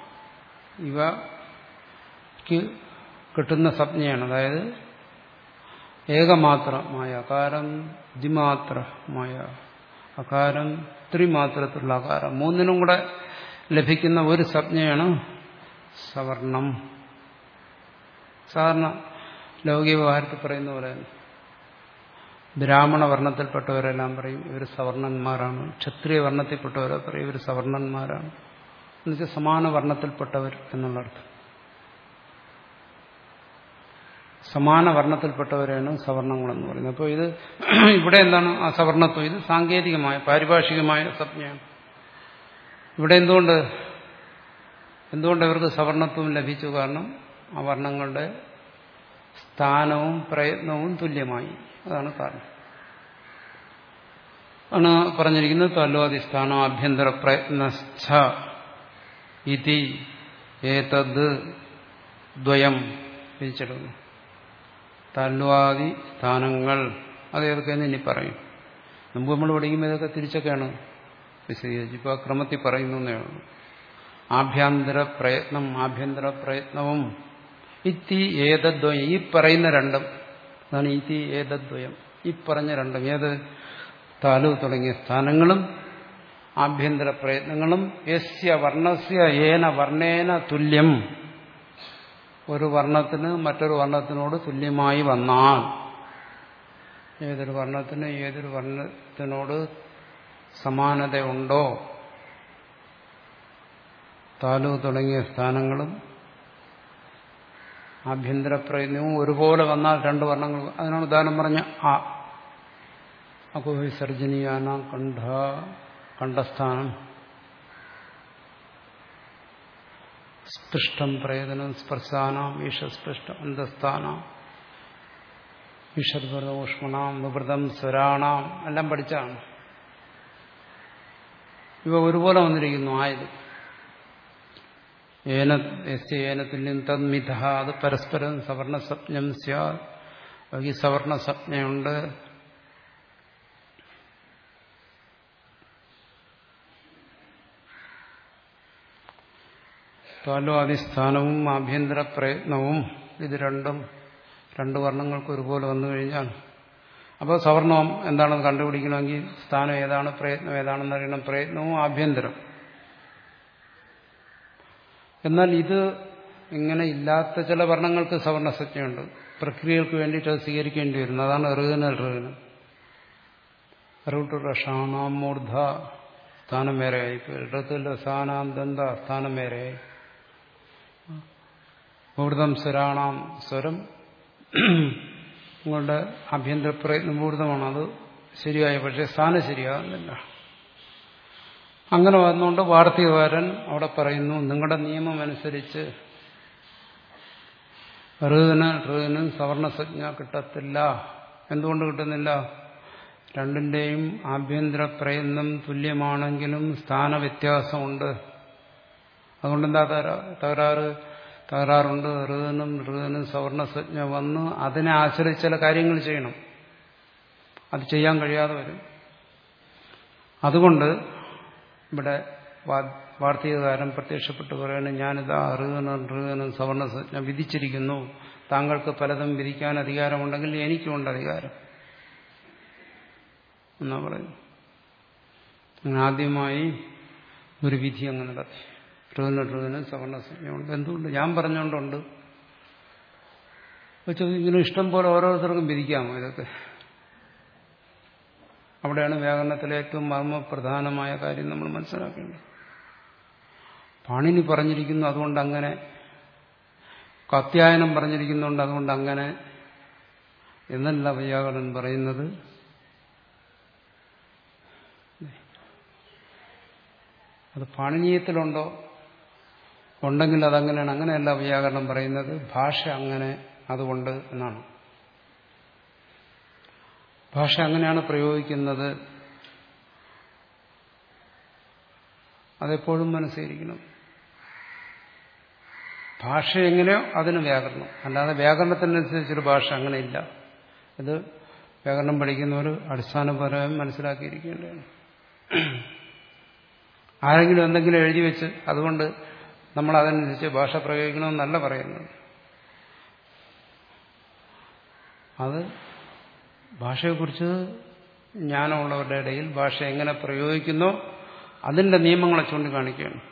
ഇവക്ക് കിട്ടുന്ന സംജ്ഞയാണ് അതായത് ഏകമാത്രമായ അകാരം ദ്വിമാത്രമായ അകാരം ത്രിമാത്രത്തിലുള്ള അകാരം മൂന്നിനും കൂടെ ലഭിക്കുന്ന ഒരു സംജ്ഞയാണ് സവർണം സാധാരണ ലൗകിക വ്യവഹാരത്തിൽ പറയുന്ന പോലെ ബ്രാഹ്മണ വർണ്ണത്തിൽപ്പെട്ടവരെല്ലാം പറയും ഇവർ സവർണന്മാരാണ് ക്ഷത്രിയ വർണ്ണത്തിൽപ്പെട്ടവരെ പറയും ഇവർ സവർണന്മാരാണ് എന്നുവെച്ചാൽ സമാന വർണ്ണത്തിൽപ്പെട്ടവർ എന്നുള്ള അർത്ഥം സമാന വർണ്ണത്തിൽപ്പെട്ടവരെയാണ് സവർണങ്ങളെന്ന് പറയുന്നത് അപ്പോൾ ഇത് ഇവിടെ എന്താണ് ആ സവർണത്വം ഇത് സാങ്കേതികമായ പാരിഭാഷികമായ സംജ്ഞയാണ് ഇവിടെ എന്തുകൊണ്ട് എന്തുകൊണ്ട് അവർക്ക് സവർണത്വം ലഭിച്ചു കാരണം ആ വർണ്ണങ്ങളുടെ സ്ഥാനവും പ്രയത്നവും തുല്യമായി അതാണ് കാരണം ആണ് പറഞ്ഞിരിക്കുന്നത് തല്ലോധിസ്ഥാനം ആഭ്യന്തര പ്രയത്നസ്ഥ ഇതി ഏതത് ദ്വയം പിരിച്ചെടുക്കുന്നു തല്വാദി സ്ഥാനങ്ങൾ അതേതൊക്കെയെന്ന് ഇനി പറയും മുമ്പ് നമ്മൾ പഠിക്കുമ്പോൾ ഇതൊക്കെ തിരിച്ചൊക്കെയാണ് വിശദീകരിച്ചു ഇപ്പോൾ ആ ക്രമത്തിൽ പറയുന്നേ ഉള്ളൂ ആഭ്യന്തര പ്രയത്നം ആഭ്യന്തര പ്രയത്നവും ഇത്തി ഏതദ്വയം ഈ പറയുന്ന രണ്ടും അതാണ് ഇതി ഏതദ്വയം ഈ പറഞ്ഞ രണ്ടും ഏത് താലു തുടങ്ങിയ സ്ഥാനങ്ങളും ആഭ്യന്തര പ്രയത്നങ്ങളും യസ്യ വർണ്ണസ്യ ഏന വർണ്ണേന തുല്യം ഒരു വർണ്ണത്തിന് മറ്റൊരു വർണ്ണത്തിനോട് തുല്യമായി വന്നാൽ ഏതൊരു വർണ്ണത്തിന് ഏതൊരു വർണ്ണത്തിനോട് സമാനതയുണ്ടോ താലു തുടങ്ങിയ സ്ഥാനങ്ങളും ആഭ്യന്തര പ്രയത്നവും ഒരുപോലെ വന്നാൽ രണ്ട് വർണ്ണങ്ങൾ അതിനാണ് ഉദാഹരണം പറഞ്ഞ ആ അക്കോ വിസർജനീയാന കണ്ഠ കണ്ഠസ്ഥാനം സ്പൃഷ്ടം പ്രേതനം സ്പർശാനാം ഈഷസ്പൃഷ്ടം അന്തസ്ഥാനം ഈഷദ്വൃത ഊഷ്മണാം വിവൃതം സ്വരാണാം എല്ലാം പഠിച്ചാണ് ഇവ ഒരുപോലെ വന്നിരിക്കുന്നു ആയത് ഏന എസ് ഏനത്തുല്യം തദ്മിത അത് പരസ്പരം സവർണസപ്നം സ്യാത് ഈ സവർണസപ്നയുണ്ട് താലോധിസ്ഥാനവും ആഭ്യന്തര പ്രയത്നവും ഇത് രണ്ടും രണ്ട് വർണ്ണങ്ങൾക്ക് ഒരുപോലെ വന്നു കഴിഞ്ഞാൽ അപ്പോൾ സവർണം എന്താണെന്ന് കണ്ടുപിടിക്കണമെങ്കിൽ സ്ഥാനം ഏതാണ് പ്രയത്നം ഏതാണെന്ന് അറിയണം പ്രയത്നവും ആഭ്യന്തരം എന്നാൽ ഇത് ഇങ്ങനെ ഇല്ലാത്ത ചില വർണ്ണങ്ങൾക്ക് സവർണസജ്ഞയുണ്ട് പ്രക്രിയകൾക്ക് വേണ്ടിയിട്ട് അത് സ്വീകരിക്കേണ്ടി വരുന്നു അതാണ് ഋഗന ഋഗനം ഋട്ടു റഷാണാം മൂർധ സ്ഥാനം വേറെയായി ഋത്തിൽ സാനാം ദന്ത സ്ഥാനം വേറെയായി ഊർധം സ്വരാണാം സ്വരം നിങ്ങളുടെ ആഭ്യന്തര പ്രയത്നം ഊർധമാണ് അത് ശരിയായ പക്ഷേ സ്ഥാനം ശരിയാകുന്നില്ല അങ്ങനെ വന്നുകൊണ്ട് വാർത്തകാരൻ അവിടെ പറയുന്നു നിങ്ങളുടെ നിയമം അനുസരിച്ച് ഋന് ഋനും സവർണസജ്ഞ കിട്ടത്തില്ല എന്തുകൊണ്ട് കിട്ടുന്നില്ല രണ്ടിന്റെയും ആഭ്യന്തര പ്രയത്നം തുല്യമാണെങ്കിലും സ്ഥാനവ്യത്യാസമുണ്ട് അതുകൊണ്ടെന്താ തകരാറ് തകരാറുണ്ട് ഋനും ഋനും സവർണസജ്ഞ വന്ന് അതിനെ ആശ്രയിച്ച് ചില കാര്യങ്ങൾ ചെയ്യണം അത് ചെയ്യാൻ കഴിയാതെ വരും അതുകൊണ്ട് ഇവിടെ വാർത്തകാരൻ പ്രത്യക്ഷപ്പെട്ട് പറയുന്നത് ഞാനിതാ ഋഗനും ഋഗനും സവർണസജ്ഞ വിധിച്ചിരിക്കുന്നു താങ്കൾക്ക് പലതും വിധിക്കാൻ അധികാരമുണ്ടെങ്കിൽ എനിക്കുമുണ്ട് അധികാരം എന്നാ പറയുന്നു അങ്ങനെ ആദ്യമായി ഒരു വിധി അങ്ങനെ നടത്തി ഋഗന ഋഗനും സവർണസജ്ഞയുണ്ട് എന്തുകൊണ്ട് ഞാൻ പറഞ്ഞുകൊണ്ടുണ്ട് ഇങ്ങനെ ഇഷ്ടം പോലെ ഓരോരുത്തർക്കും വിധിക്കാമോ ഇതൊക്കെ അവിടെയാണ് വ്യാകരണത്തിലെ ഏറ്റവും മർമ്മപ്രധാനമായ കാര്യം നമ്മൾ മനസ്സിലാക്കേണ്ടത് പാണിനി പറഞ്ഞിരിക്കുന്നു അതുകൊണ്ട് അങ്ങനെ കത്യായനം പറഞ്ഞിരിക്കുന്നുണ്ട് അതുകൊണ്ട് അങ്ങനെ എന്നല്ല വ്യാകരണൻ പറയുന്നത് അത് പാണിനീയത്തിലുണ്ടോ ഉണ്ടെങ്കിൽ അതങ്ങനെയാണ് അങ്ങനെയല്ല വ്യാകരണം പറയുന്നത് ഭാഷ അങ്ങനെ അതുകൊണ്ട് എന്നാണ് ഭാഷ അങ്ങനെയാണ് പ്രയോഗിക്കുന്നത് അതെപ്പോഴും മനസ്സിരിക്കണം ഭാഷ എങ്ങനെയോ അതിന് വ്യാകരണം അല്ലാതെ വ്യാകരണത്തിനനുസരിച്ചൊരു ഭാഷ അങ്ങനെയില്ല ഇത് വ്യാകരണം പഠിക്കുന്നവർ അടിസ്ഥാനപരമായി മനസ്സിലാക്കിയിരിക്കേണ്ടതാണ് ആരെങ്കിലും എന്തെങ്കിലും എഴുതി വെച്ച് അതുകൊണ്ട് നമ്മൾ അതനുസരിച്ച് ഭാഷ പ്രയോഗിക്കണമെന്നല്ല പറയുന്നത് അത് ഭാഷയെക്കുറിച്ച് ജ്ഞാനമുള്ളവരുടെ ഇടയിൽ ഭാഷ എങ്ങനെ പ്രയോഗിക്കുന്നോ അതിന്റെ നിയമങ്ങളെ ചൂണ്ടിക്കാണിക്കുകയാണ്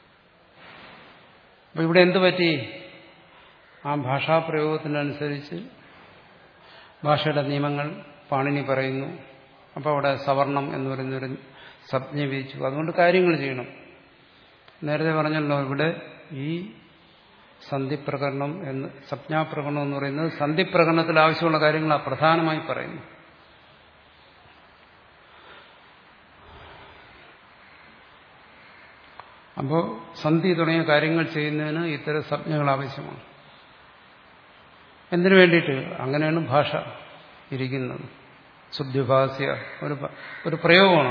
അപ്പൊ ഇവിടെ എന്തു പറ്റി ആ ഭാഷാപ്രയോഗത്തിനനുസരിച്ച് ഭാഷയുടെ നിയമങ്ങൾ പാണിനി പറയുന്നു അപ്പോൾ അവിടെ സവർണം എന്ന് പറയുന്നൊരു സംജ്ഞ വിധിച്ചു അതുകൊണ്ട് കാര്യങ്ങൾ ചെയ്യണം നേരത്തെ പറഞ്ഞല്ലോ ഇവിടെ ഈ സന്ധിപ്രകരണം എന്ന് സംജ്ഞാപ്രകരണം എന്ന് പറയുന്നത് സന്ധിപ്രകരണത്തിൽ ആവശ്യമുള്ള കാര്യങ്ങളാണ് പ്രധാനമായി പറയുന്നു അപ്പോൾ സന്ധി തുടങ്ങിയ കാര്യങ്ങൾ ചെയ്യുന്നതിന് ഇത്തരം സംജ്ഞകൾ ആവശ്യമാണ് എന്തിനു വേണ്ടിയിട്ട് അങ്ങനെയാണ് ഭാഷ ഇരിക്കുന്നത് ശുദ്ധിഭാസ്യ ഒരു ഒരു പ്രയോഗമാണ്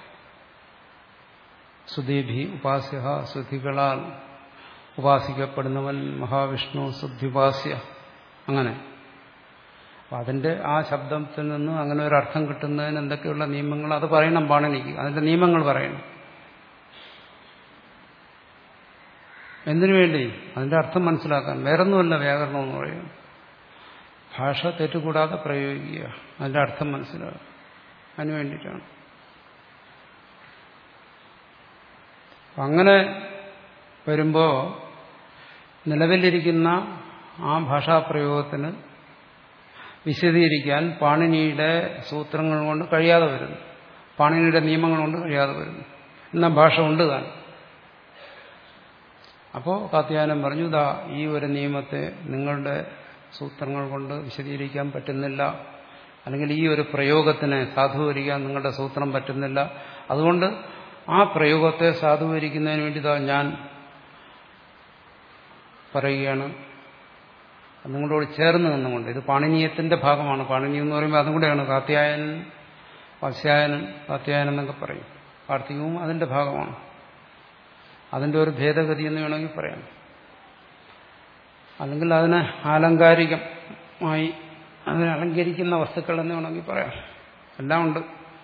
സുദീഭി ഉപാസ്യ സുധികളാൽ ഉപാസിക്കപ്പെടുന്നവൻ മഹാവിഷ്ണു ശുദ്ധിപാസ്യ അങ്ങനെ അപ്പം അതിന്റെ ആ ശബ്ദത്തിൽ നിന്ന് അങ്ങനെ ഒരു അർത്ഥം കിട്ടുന്നതിന് എന്തൊക്കെയുള്ള നിയമങ്ങൾ അത് പറയണം പാണിനിക്ക് അതിന്റെ നിയമങ്ങൾ പറയണം എന്തിനു വേണ്ടി അതിന്റെ അർത്ഥം മനസ്സിലാക്കാൻ വേറൊന്നുമല്ല വ്യാകരണം എന്ന് പറയുന്നത് ഭാഷ തെറ്റുകൂടാതെ പ്രയോഗിക്കുക അതിന്റെ അർത്ഥം മനസ്സിലാക്കുക അതിനു വേണ്ടിയിട്ടാണ് അങ്ങനെ വരുമ്പോൾ നിലവിലിരിക്കുന്ന ആ ഭാഷാപ്രയോഗത്തിന് വിശദീകരിക്കാൻ പാണിനിയുടെ സൂത്രങ്ങൾ കൊണ്ട് കഴിയാതെ വരുന്നു പാണിനിയുടെ നിയമങ്ങൾ കൊണ്ട് കഴിയാതെ വരുന്നു എന്നാൽ ഭാഷ ഉണ്ട് താൻ അപ്പോൾ കാത്യായനം പറഞ്ഞു ദാ ഈ ഒരു നിയമത്തെ നിങ്ങളുടെ സൂത്രങ്ങൾ കൊണ്ട് വിശദീകരിക്കാൻ പറ്റുന്നില്ല അല്ലെങ്കിൽ ഈ ഒരു പ്രയോഗത്തിനെ സാധൂകരിക്കാൻ നിങ്ങളുടെ സൂത്രം പറ്റുന്നില്ല അതുകൊണ്ട് ആ പ്രയോഗത്തെ സാധൂകരിക്കുന്നതിന് വേണ്ടി ദാ ഞാൻ പറയുകയാണ് നിങ്ങളോട് ചേർന്ന് നിന്നുകൊണ്ട് ഇത് പാണിനീയത്തിന്റെ ഭാഗമാണ് പാണിനി എന്ന് പറയുമ്പോൾ അതും കൂടെയാണ് കാത്യായനൻ വാത്സ്യായനൻ കാത്യായനൻ എന്നൊക്കെ പറയും കാർത്തികവും അതിന്റെ ഭാഗമാണ് അതിന്റെ ഒരു ഭേദഗതി എന്ന് വേണമെങ്കിൽ പറയാം അല്ലെങ്കിൽ അതിനെ ആലങ്കാരികമായി അതിനെ അലങ്കരിക്കുന്ന വസ്തുക്കൾ എന്ന് വേണമെങ്കിൽ പറയാം എല്ലാം ഉണ്ട്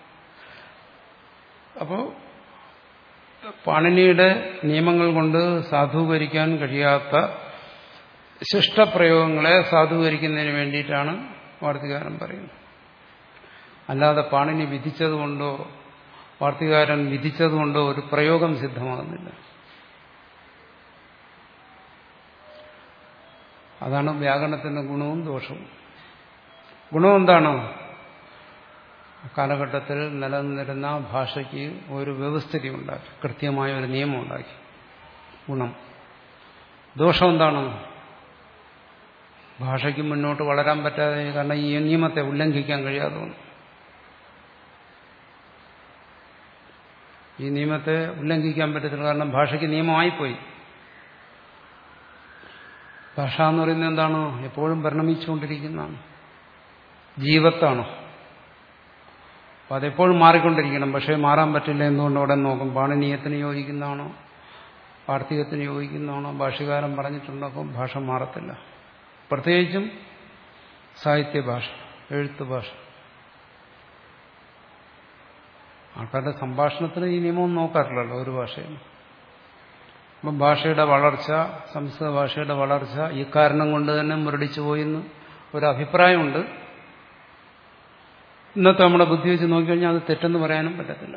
അപ്പോൾ പാണിനിയുടെ നിയമങ്ങൾ കൊണ്ട് സാധൂകരിക്കാൻ കഴിയാത്ത ശിഷ്ടപ്രയോഗങ്ങളെ സാധൂകരിക്കുന്നതിന് വേണ്ടിയിട്ടാണ് വാർത്തികാരൻ പറയുന്നത് അല്ലാതെ പാണിനി വിധിച്ചതുകൊണ്ടോ വാർത്തികാരൻ വിധിച്ചതുകൊണ്ടോ ഒരു പ്രയോഗം സിദ്ധമാകുന്നില്ല അതാണ് വ്യാകരണത്തിന്റെ ഗുണവും ദോഷവും ഗുണം എന്താണ് കാലഘട്ടത്തിൽ നിലനിന്നിരുന്ന ഭാഷയ്ക്ക് ഒരു വ്യവസ്ഥിതി ഉണ്ടാക്കി കൃത്യമായ ഒരു നിയമം ഉണ്ടാക്കി ഗുണം ദോഷം എന്താണ് ഭാഷയ്ക്ക് മുന്നോട്ട് വളരാൻ പറ്റാതെ കാരണം ഈ നിയമത്തെ ഉല്ലംഘിക്കാൻ കഴിയാതെ വന്നു ഈ നിയമത്തെ ഉല്ലംഘിക്കാൻ പറ്റത്തില്ല കാരണം ഭാഷയ്ക്ക് നിയമമായിപ്പോയി ഭാഷ എന്ന് പറയുന്നത് എന്താണ് എപ്പോഴും പരിണമിച്ചുകൊണ്ടിരിക്കുന്നതാണ് ജീവത്താണ് അപ്പം അതെപ്പോഴും മാറിക്കൊണ്ടിരിക്കണം പക്ഷേ മാറാൻ പറ്റില്ല എന്തുകൊണ്ട് അവിടെ നോക്കും പാണിനീയത്തിന് യോജിക്കുന്നതാണോ വാർത്തികത്തിന് യോജിക്കുന്നതാണോ ഭാഷകാരൻ പറഞ്ഞിട്ടുണ്ടോ അപ്പം ഭാഷ മാറത്തില്ല പ്രത്യേകിച്ചും സാഹിത്യഭാഷ എഴുത്ത് ഭാഷ ആൾക്കാരുടെ സംഭാഷണത്തിന് ഈ നിയമം നോക്കാറില്ലല്ലോ ഒരു ഭാഷയിൽ അപ്പം ഭാഷയുടെ വളർച്ച സംസ്കൃത ഭാഷയുടെ വളർച്ച ഈ കാരണം കൊണ്ട് തന്നെ മുരടിച്ചു പോയിന്ന് ഒരു അഭിപ്രായമുണ്ട് ഇന്നത്തെ നമ്മുടെ ബുദ്ധി വെച്ച് നോക്കിക്കഴിഞ്ഞാൽ അത് തെറ്റെന്ന് പറയാനും പറ്റത്തില്ല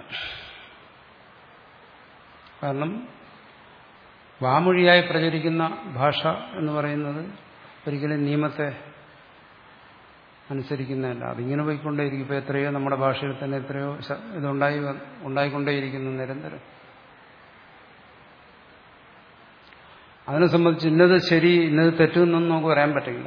കാരണം വാമൊഴിയായി പ്രചരിക്കുന്ന ഭാഷ എന്ന് പറയുന്നത് ഒരിക്കലും നിയമത്തെ അനുസരിക്കുന്നതല്ല അതിങ്ങനെ പോയിക്കൊണ്ടേയിരിക്കും ഇപ്പോൾ എത്രയോ നമ്മുടെ ഭാഷയിൽ തന്നെ എത്രയോ ഇതുണ്ടായി ഉണ്ടായിക്കൊണ്ടേയിരിക്കുന്നു നിരന്തരം അതിനെ സംബന്ധിച്ച് ഇന്നത് ശരി ഇന്നത് തെറ്റെന്നൊന്നും നമുക്ക് പറയാൻ പറ്റില്ല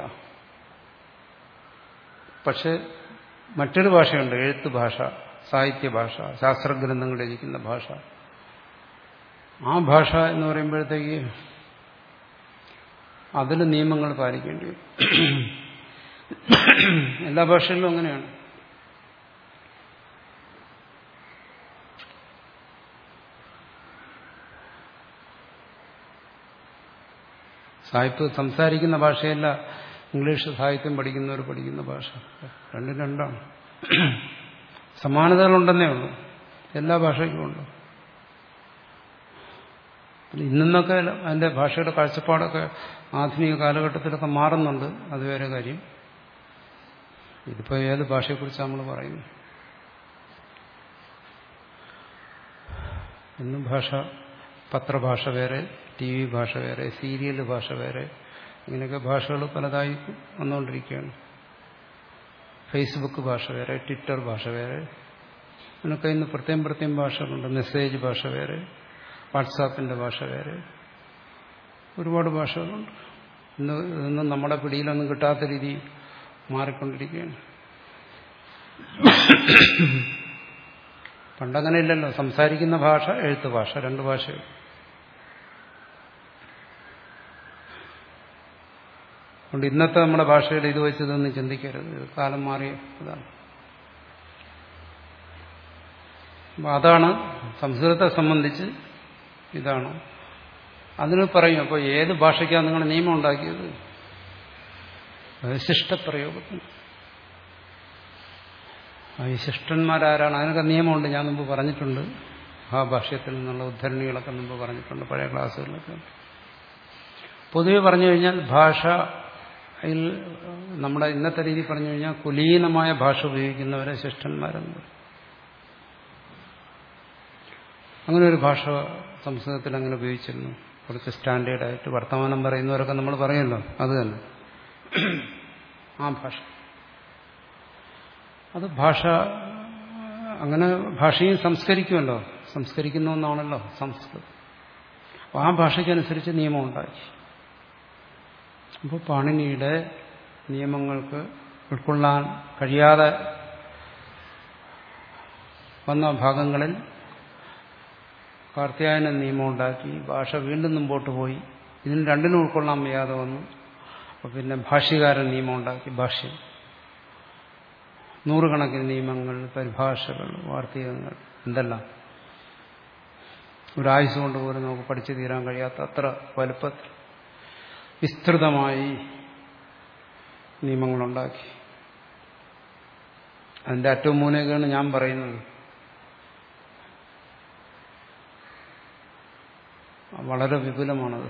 പക്ഷെ മറ്റൊരു ഭാഷയുണ്ട് എഴുത്ത് ഭാഷ സാഹിത്യ ഭാഷ ശാസ്ത്രഗ്രന്ഥങ്ങൾ രചിക്കുന്ന ഭാഷ ആ ഭാഷ എന്ന് പറയുമ്പോഴത്തേക്ക് അതിൽ നിയമങ്ങൾ പാലിക്കേണ്ടി വരും എല്ലാ ഭാഷയിലും അങ്ങനെയാണ് സാഹിത്യം സംസാരിക്കുന്ന ഭാഷയല്ല ഇംഗ്ലീഷ് സാഹിത്യം പഠിക്കുന്നവർ പഠിക്കുന്ന ഭാഷ രണ്ടും രണ്ടാണ് സമാനതകളുണ്ടെന്നേ ഉള്ളൂ എല്ലാ ഭാഷയ്ക്കും ഉണ്ട് ഇന്നൊക്കെ അതിന്റെ ഭാഷയുടെ കാഴ്ചപ്പാടൊക്കെ ആധുനിക കാലഘട്ടത്തിലൊക്കെ മാറുന്നുണ്ട് അത് വേറെ കാര്യം ഇതിപ്പോൾ ഏത് ഭാഷയെക്കുറിച്ചാണ് നമ്മൾ പറയുന്നത് ഇന്നും ഭാഷ പത്രഭാഷ വേറെ ടി വി ഭാഷ വേറെ സീരിയൽ ഭാഷ വേറെ ഇങ്ങനെയൊക്കെ ഭാഷകൾ പലതായി വന്നുകൊണ്ടിരിക്കുകയാണ് ഫേസ്ബുക്ക് ഭാഷ വേറെ ട്വിറ്റർ ഭാഷ വേറെ അങ്ങനെയൊക്കെ ഇന്ന് പ്രത്യേകം പ്രത്യേകം ഭാഷകളുണ്ട് മെസ്സേജ് ഭാഷ വേറെ വാട്സാപ്പിന്റെ ഭാഷ വേറെ ഒരുപാട് ഭാഷകളുണ്ട് ഇന്ന് ഇതൊന്നും നമ്മുടെ പിടിയിലൊന്നും കിട്ടാത്ത രീതി മാറിക്കൊണ്ടിരിക്കുകയാണ് പണ്ടങ്ങനെ ഇല്ലല്ലോ സംസാരിക്കുന്ന ഭാഷ എഴുത്ത് ഭാഷ രണ്ട് ഭാഷകൾ അതുകൊണ്ട് ഇന്നത്തെ നമ്മുടെ ഭാഷയുടെ ഇത് വെച്ചതൊന്നും ചിന്തിക്കരുത് കാലം മാറിയ ഇതാണ് അപ്പം അതാണ് സംസ്കൃതത്തെ സംബന്ധിച്ച് ഇതാണ് അതിന് പറയും അപ്പോൾ ഏത് ഭാഷയ്ക്കാണ് നിങ്ങൾ നിയമം ഉണ്ടാക്കിയത് ശിഷ്ടപ്രയോഗത്തിന് ഈ ശിഷ്ടന്മാരാരാണ് അതിനൊക്കെ നിയമമുണ്ട് ഞാൻ മുമ്പ് പറഞ്ഞിട്ടുണ്ട് ആ ഭാഷ്യത്തിൽ നിന്നുള്ള ഉദ്ധരണികളൊക്കെ മുമ്പ് പറഞ്ഞിട്ടുണ്ട് പഴയ ക്ലാസ്സുകളിലൊക്കെ പൊതുവെ പറഞ്ഞു കഴിഞ്ഞാൽ ഭാഷ അതിൽ നമ്മുടെ ഇന്നത്തെ രീതി പറഞ്ഞു കഴിഞ്ഞാൽ കുലീനമായ ഭാഷ ഉപയോഗിക്കുന്നവരെ ശിഷ്ടന്മാരെന്ന് പറയും അങ്ങനെ ഒരു ഭാഷ സംസ്കൃതത്തിൽ അങ്ങനെ ഉപയോഗിച്ചിരുന്നു കുറച്ച് സ്റ്റാൻഡേർഡായിട്ട് വർത്തമാനം പറയുന്നവരൊക്കെ നമ്മൾ പറയുമല്ലോ അത് തന്നെ ആ ഭാഷ അത് ഭാഷ അങ്ങനെ ഭാഷയും സംസ്കരിക്കുമല്ലോ സംസ്കരിക്കുന്ന ഒന്നാണല്ലോ സംസ്കൃതം അപ്പോൾ ആ ഭാഷയ്ക്കനുസരിച്ച് നിയമം ഉണ്ടാക്കി അപ്പോൾ പാണിനിയുടെ നിയമങ്ങൾക്ക് ഉൾക്കൊള്ളാൻ കഴിയാതെ വന്ന ഭാഗങ്ങളിൽ കാർത്തിയായന നിയമം ഉണ്ടാക്കി ഭാഷ വീണ്ടും മുമ്പോട്ട് പോയി ഇതിന് രണ്ടിനും ഉൾക്കൊള്ളാൻ വയ്യാതെ വന്നു അപ്പോൾ പിന്നെ ഭാഷ്യകാരൻ നിയമം ഉണ്ടാക്കി ഭാഷ്യം നൂറുകണക്കിന് നിയമങ്ങൾ പരിഭാഷകൾ വാർത്തകങ്ങൾ എന്തെല്ലാം ഒരായുസ് കൊണ്ട് പോലും നമുക്ക് പഠിച്ചു തീരാൻ കഴിയാത്ത അത്ര വലുപ്പത്തിൽ വിസ്തൃതമായി നിയമങ്ങളുണ്ടാക്കി അതിന്റെ അറ്റവും മൂലയൊക്കെയാണ് ഞാൻ പറയുന്നത് വളരെ വിപുലമാണത്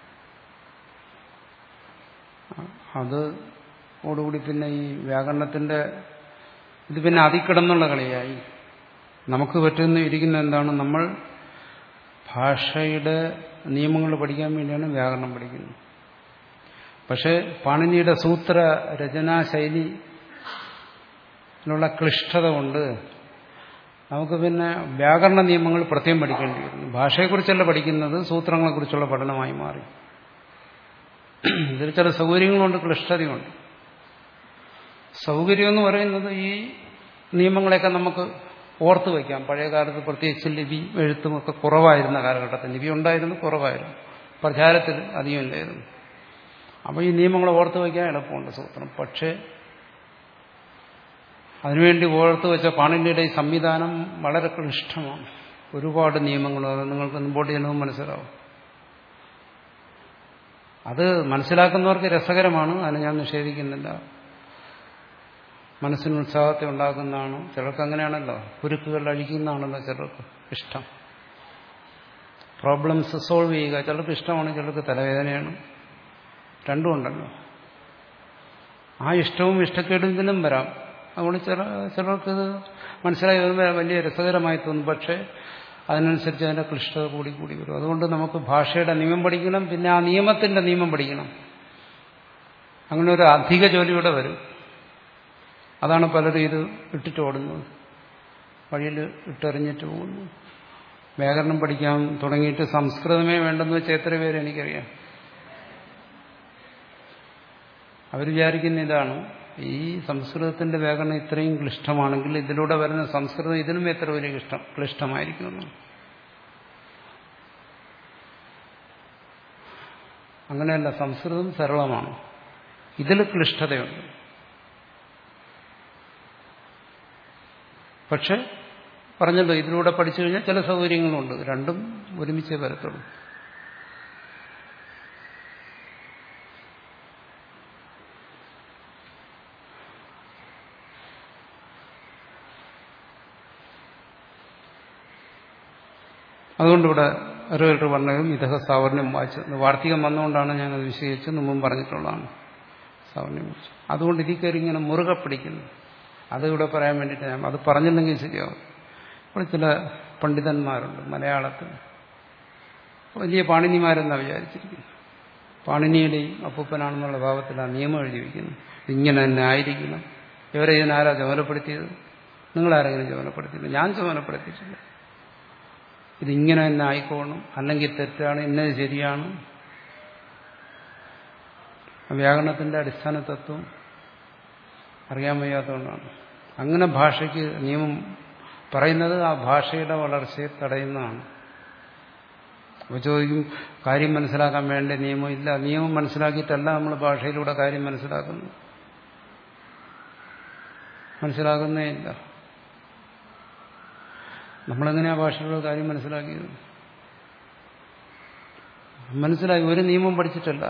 അത് ഓടുകൂടി പിന്നെ ഈ വ്യാകരണത്തിന്റെ ഇത് പിന്നെ അതിക്കിടന്നുള്ള കളിയായി നമുക്ക് പറ്റുന്ന ഇരിക്കുന്ന എന്താണ് നമ്മൾ ഭാഷയുടെ നിയമങ്ങൾ പഠിക്കാൻ വേണ്ടിയാണ് വ്യാകരണം പഠിക്കുന്നത് പക്ഷേ പാണിനിയുടെ സൂത്ര രചനാ ശൈലിയിലുള്ള ക്ലിഷ്ടത കൊണ്ട് നമുക്ക് പിന്നെ വ്യാകരണ നിയമങ്ങൾ പ്രത്യേകം പഠിക്കേണ്ടി വരുന്നു ഭാഷയെക്കുറിച്ചല്ല പഠിക്കുന്നത് സൂത്രങ്ങളെക്കുറിച്ചുള്ള പഠനമായി മാറി ഇതിൽ ചില സൗകര്യങ്ങളുണ്ട് ക്ലിഷ്ടതയുണ്ട് സൗകര്യം എന്ന് പറയുന്നത് ഈ നിയമങ്ങളെയൊക്കെ നമുക്ക് ഓർത്തു വയ്ക്കാം പഴയ കാലത്ത് പ്രത്യേകിച്ച് ലിപി എഴുത്തുമൊക്കെ കുറവായിരുന്ന കാലഘട്ടത്തിൽ ലിപി ഉണ്ടായിരുന്നു കുറവായിരുന്നു പ്രചാരത്തിൽ അധികം ഇല്ലായിരുന്നു അപ്പോൾ ഈ നിയമങ്ങൾ ഓർത്തു വയ്ക്കാൻ എളുപ്പമുണ്ട് സൂത്രം പക്ഷേ അതിനുവേണ്ടി ഓർത്തു വെച്ച പാണിനിയുടെ ഈ സംവിധാനം വളരെ ക്ലിഷ്ടമാണ് ഒരുപാട് നിയമങ്ങളും അത് നിങ്ങൾക്ക് മുമ്പോട്ട് ചെല്ലുമ്പോൾ മനസ്സിലാവും അത് മനസ്സിലാക്കുന്നവർക്ക് രസകരമാണ് അതിന് ഞാൻ നിഷേധിക്കുന്നില്ല മനസ്സിന് ഉത്സാഹത്തെ ഉണ്ടാക്കുന്നതാണ് ചിലർക്ക് അങ്ങനെയാണല്ലോ കുരുക്കുകൾ അഴിക്കുന്നതാണല്ലോ ചിലർക്ക് ഇഷ്ടം പ്രോബ്ലംസ് സോൾവ് ചെയ്യുക ചിലർക്ക് ഇഷ്ടമാണ് ചിലർക്ക് തലവേദനയാണ് രണ്ടും ഉണ്ടല്ലോ ആ ഇഷ്ടവും ഇഷ്ടക്കേടും ഇതിലും വരാം അതുകൊണ്ട് ചില ചിലർക്ക് ഇത് മനസ്സിലായി വരുമ്പോൾ വലിയ രസകരമായി തോന്നും പക്ഷേ അതിനനുസരിച്ച് അതിന്റെ ക്ലിഷ്ടത കൂടി കൂടി വരും അതുകൊണ്ട് നമുക്ക് ഭാഷയുടെ നിയമം പഠിക്കണം പിന്നെ ആ നിയമത്തിന്റെ നിയമം പഠിക്കണം അങ്ങനെ ഒരു അധിക ജോലിയുടെ വരും അതാണ് പലരും ഇത് ഇട്ടിട്ട് ഓടുന്നത് വഴിയിൽ ഇട്ടെറിഞ്ഞിട്ട് പോകുന്നു വ്യാകരണം പഠിക്കാൻ തുടങ്ങിയിട്ട് സംസ്കൃതമേ വേണ്ടെന്ന് വെച്ചാൽ എത്ര പേര് എനിക്കറിയാം അവർ വിചാരിക്കുന്ന ഇതാണ് ഈ സംസ്കൃതത്തിന്റെ വ്യാകരണം ഇത്രയും ക്ലിഷ്ടമാണെങ്കിൽ ഇതിലൂടെ വരുന്ന സംസ്കൃതം ഇതിനും എത്ര വലിയ ക്ലിഷ്ടം ക്ലിഷ്ടമായിരിക്കുമെന്ന് അങ്ങനെയല്ല സംസ്കൃതം സരളമാണ് ഇതിൽ ക്ലിഷ്ടതയുണ്ട് പക്ഷെ പറഞ്ഞല്ലോ ഇതിലൂടെ പഠിച്ചു കഴിഞ്ഞാൽ ചില സൗകര്യങ്ങളുണ്ട് രണ്ടും ഒരുമിച്ചേ വരത്തുള്ളൂ അതുകൊണ്ട് ഇവിടെ ഒരു വർണ്ണവും ഇതഹ സാവർണ്യം വായിച്ചത് വാർത്തികം വന്നുകൊണ്ടാണ് ഞാനത് വിശദീകരിച്ച് മുമ്പും പറഞ്ഞിട്ടുള്ളതാണ് സാവർണ്യം വായിച്ചു അതുകൊണ്ട് ഇതിൽ കയറി ഇങ്ങനെ മുറുകെ പിടിക്കുന്നു അത് ഇവിടെ പറയാൻ വേണ്ടിയിട്ട് ഞാൻ അത് പറഞ്ഞില്ലെങ്കിൽ ശരിയാവും ഇവിടെ ചില പണ്ഡിതന്മാരുണ്ട് മലയാളത്തിൽ വലിയ പാണിനിമാരെന്നാണ് വിചാരിച്ചിരിക്കുന്നത് പാണിനിയുടെയും അപ്പൂപ്പനാണെന്നുള്ള ഭാവത്തിലാണ് നിയമം എഴുതി വയ്ക്കുന്നത് ഇങ്ങനെ തന്നെ ആയിരിക്കണം ഇവരെ ഇതിനാരാ ചുമതലപ്പെടുത്തിയത് നിങ്ങളാരെങ്കിലും ചുമതലപ്പെടുത്തിയില്ല ഞാൻ ചുമതലപ്പെടുത്തിയിട്ടില്ല ഇതിങ്ങനെ തന്നെ ആയിക്കോണം അല്ലെങ്കിൽ തെറ്റാണ് ഇന്നത് ശരിയാണ് വ്യാകരണത്തിന്റെ അടിസ്ഥാന തത്വം അറിയാൻ വയ്യാത്തതുകൊണ്ടാണ് അങ്ങനെ ഭാഷയ്ക്ക് നിയമം പറയുന്നത് ആ ഭാഷയുടെ വളർച്ചയെ തടയുന്നതാണ് അപ്പോൾ ചോദിക്കും കാര്യം മനസ്സിലാക്കാൻ വേണ്ട നിയമം ഇല്ല നിയമം മനസ്സിലാക്കിയിട്ടല്ല നമ്മൾ ഭാഷയിലൂടെ കാര്യം മനസ്സിലാക്കുന്നത് മനസ്സിലാക്കുന്നേ ഇല്ല നമ്മളെങ്ങനെയാ ഭാഷയിലൂടെ കാര്യം മനസ്സിലാക്കിയത് മനസ്സിലായി ഒരു നിയമം പഠിച്ചിട്ടല്ല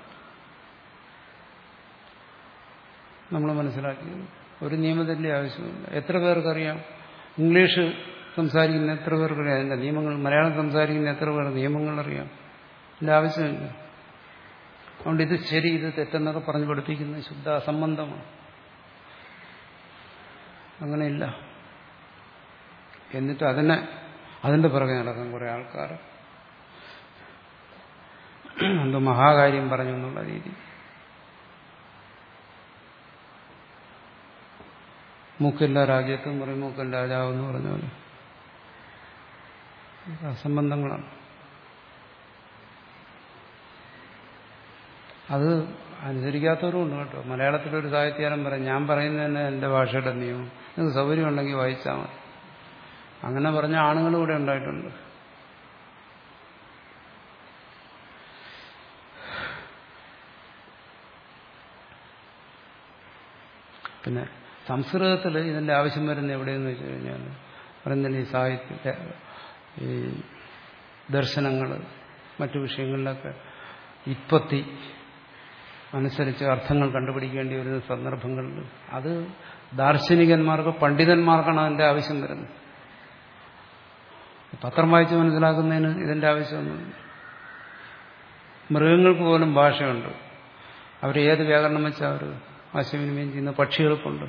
നമ്മൾ മനസ്സിലാക്കിയത് ഒരു നിയമത്തിന്റെ ആവശ്യമില്ല എത്ര പേർക്കറിയാം ഇംഗ്ലീഷ് സംസാരിക്കുന്ന എത്ര പേർക്കറിയാം അതിന്റെ നിയമങ്ങൾ മലയാളം സംസാരിക്കുന്ന എത്ര പേർ നിയമങ്ങൾ അറിയാം അതിന്റെ ആവശ്യമില്ല അതുകൊണ്ട് ഇത് ശരി ഇത് തെറ്റെന്നൊക്കെ പറഞ്ഞു പഠിപ്പിക്കുന്നത് ശുദ്ധ അസംബന്ധമാണ് അങ്ങനെയില്ല എന്നിട്ട് അതിനെ അതിന്റെ പിറകെ നടക്കും കുറെ ആൾക്കാർ എന്തോ മഹാകാര്യം പറഞ്ഞു എന്നുള്ള രീതി മൂക്കില്ല രാജ്യത്തും പറയും മൂക്കൻ രാജാവ് എന്ന് പറഞ്ഞ പോലെ അസംബന്ധങ്ങളാണ് അത് അനുസരിക്കാത്തവരും ഉണ്ട് കേട്ടോ മലയാളത്തിലൊരു സാഹിത്യകാരൻ പറയും ഞാൻ പറയുന്നത് തന്നെ എൻ്റെ ഭാഷയുടെ നിയമം നിങ്ങൾക്ക് സൗകര്യം ഉണ്ടെങ്കിൽ വായിച്ചാൽ മതി അങ്ങനെ പറഞ്ഞ ആണുങ്ങൾ ഇവിടെ ഉണ്ടായിട്ടുണ്ട് പിന്നെ സംസ്കൃതത്തിൽ ഇതിന്റെ ആവശ്യം വരുന്ന എവിടെയെന്ന് വെച്ച് കഴിഞ്ഞാൽ പറയുന്നില്ല ഈ സാഹിത്യ ഈ ദർശനങ്ങൾ മറ്റു വിഷയങ്ങളിലൊക്കെ ഇപ്പത്തി അനുസരിച്ച് അർത്ഥങ്ങൾ കണ്ടുപിടിക്കേണ്ടി വരുന്ന സന്ദർഭങ്ങളിൽ അത് ദാർശനികന്മാർക്ക് പണ്ഡിതന്മാർക്കാണ് അതിന്റെ ആവശ്യം വരുന്നത് പത്രം വായിച്ച് മനസ്സിലാക്കുന്നതിന് ഇതിന്റെ ആവശ്യമൊന്നുമില്ല മൃഗങ്ങൾക്ക് പോലും ഭാഷയുണ്ട് അവർ ഏത് വ്യാകരണം വെച്ചാൽ അവർ ആശയവിനിമയം ചെയ്യുന്ന പക്ഷികൾക്കുണ്ട്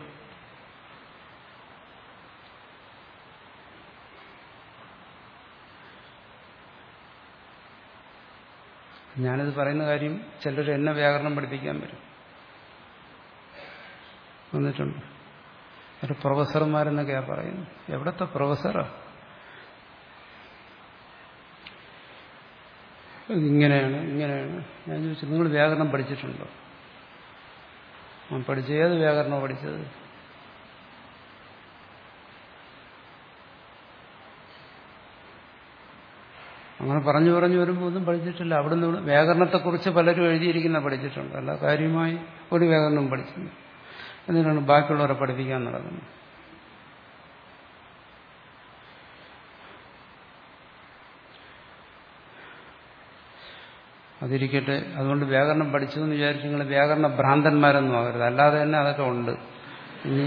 ഞാനിത് പറയുന്ന കാര്യം ചിലർ എന്നെ വ്യാകരണം പഠിപ്പിക്കാൻ വരും വന്നിട്ടുണ്ട് ഒരു പ്രൊഫസർമാരെന്നൊക്കെയാ പറയുന്നു എവിടത്തെ പ്രൊഫസറാ ഇങ്ങനെയാണ് ഇങ്ങനെയാണ് ഞാൻ ചോദിച്ചു നിങ്ങൾ വ്യാകരണം പഠിച്ചിട്ടുണ്ടോ ആ പഠിച്ച ഏത് വ്യാകരണമാണ് പഠിച്ചത് അങ്ങനെ പറഞ്ഞു പറഞ്ഞു വരുമ്പോൾ ഒന്നും പഠിച്ചിട്ടില്ല അവിടുന്ന് വ്യാകരണത്തെക്കുറിച്ച് പലരും എഴുതിയിരിക്കുന്ന പഠിച്ചിട്ടുണ്ട് അല്ല കാര്യമായി ഒരു വ്യാകരണം പഠിച്ചില്ല എന്തിനാണ് ബാക്കിയുള്ളവരെ പഠിപ്പിക്കാൻ നടക്കുന്നത് അതിരിക്കട്ടെ അതുകൊണ്ട് വ്യാകരണം പഠിച്ചു എന്ന് വിചാരിച്ച് നിങ്ങൾ വ്യാകരണ ഭ്രാന്തന്മാരൊന്നും ആകരുത് അല്ലാതെ തന്നെ അതൊക്കെ ഉണ്ട് ഇനി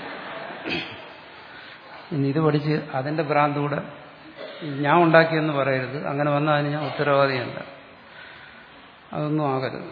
ഇനി ഇത് പഠിച്ച് അതിന്റെ ഭ്രാന്ത് കൂടെ ഞാൻ ഉണ്ടാക്കിയെന്ന് പറയരുത് അങ്ങനെ വന്നാൽ അതിന് ഞാൻ ഉത്തരവാദിയല്ല അതൊന്നും ആകരുത്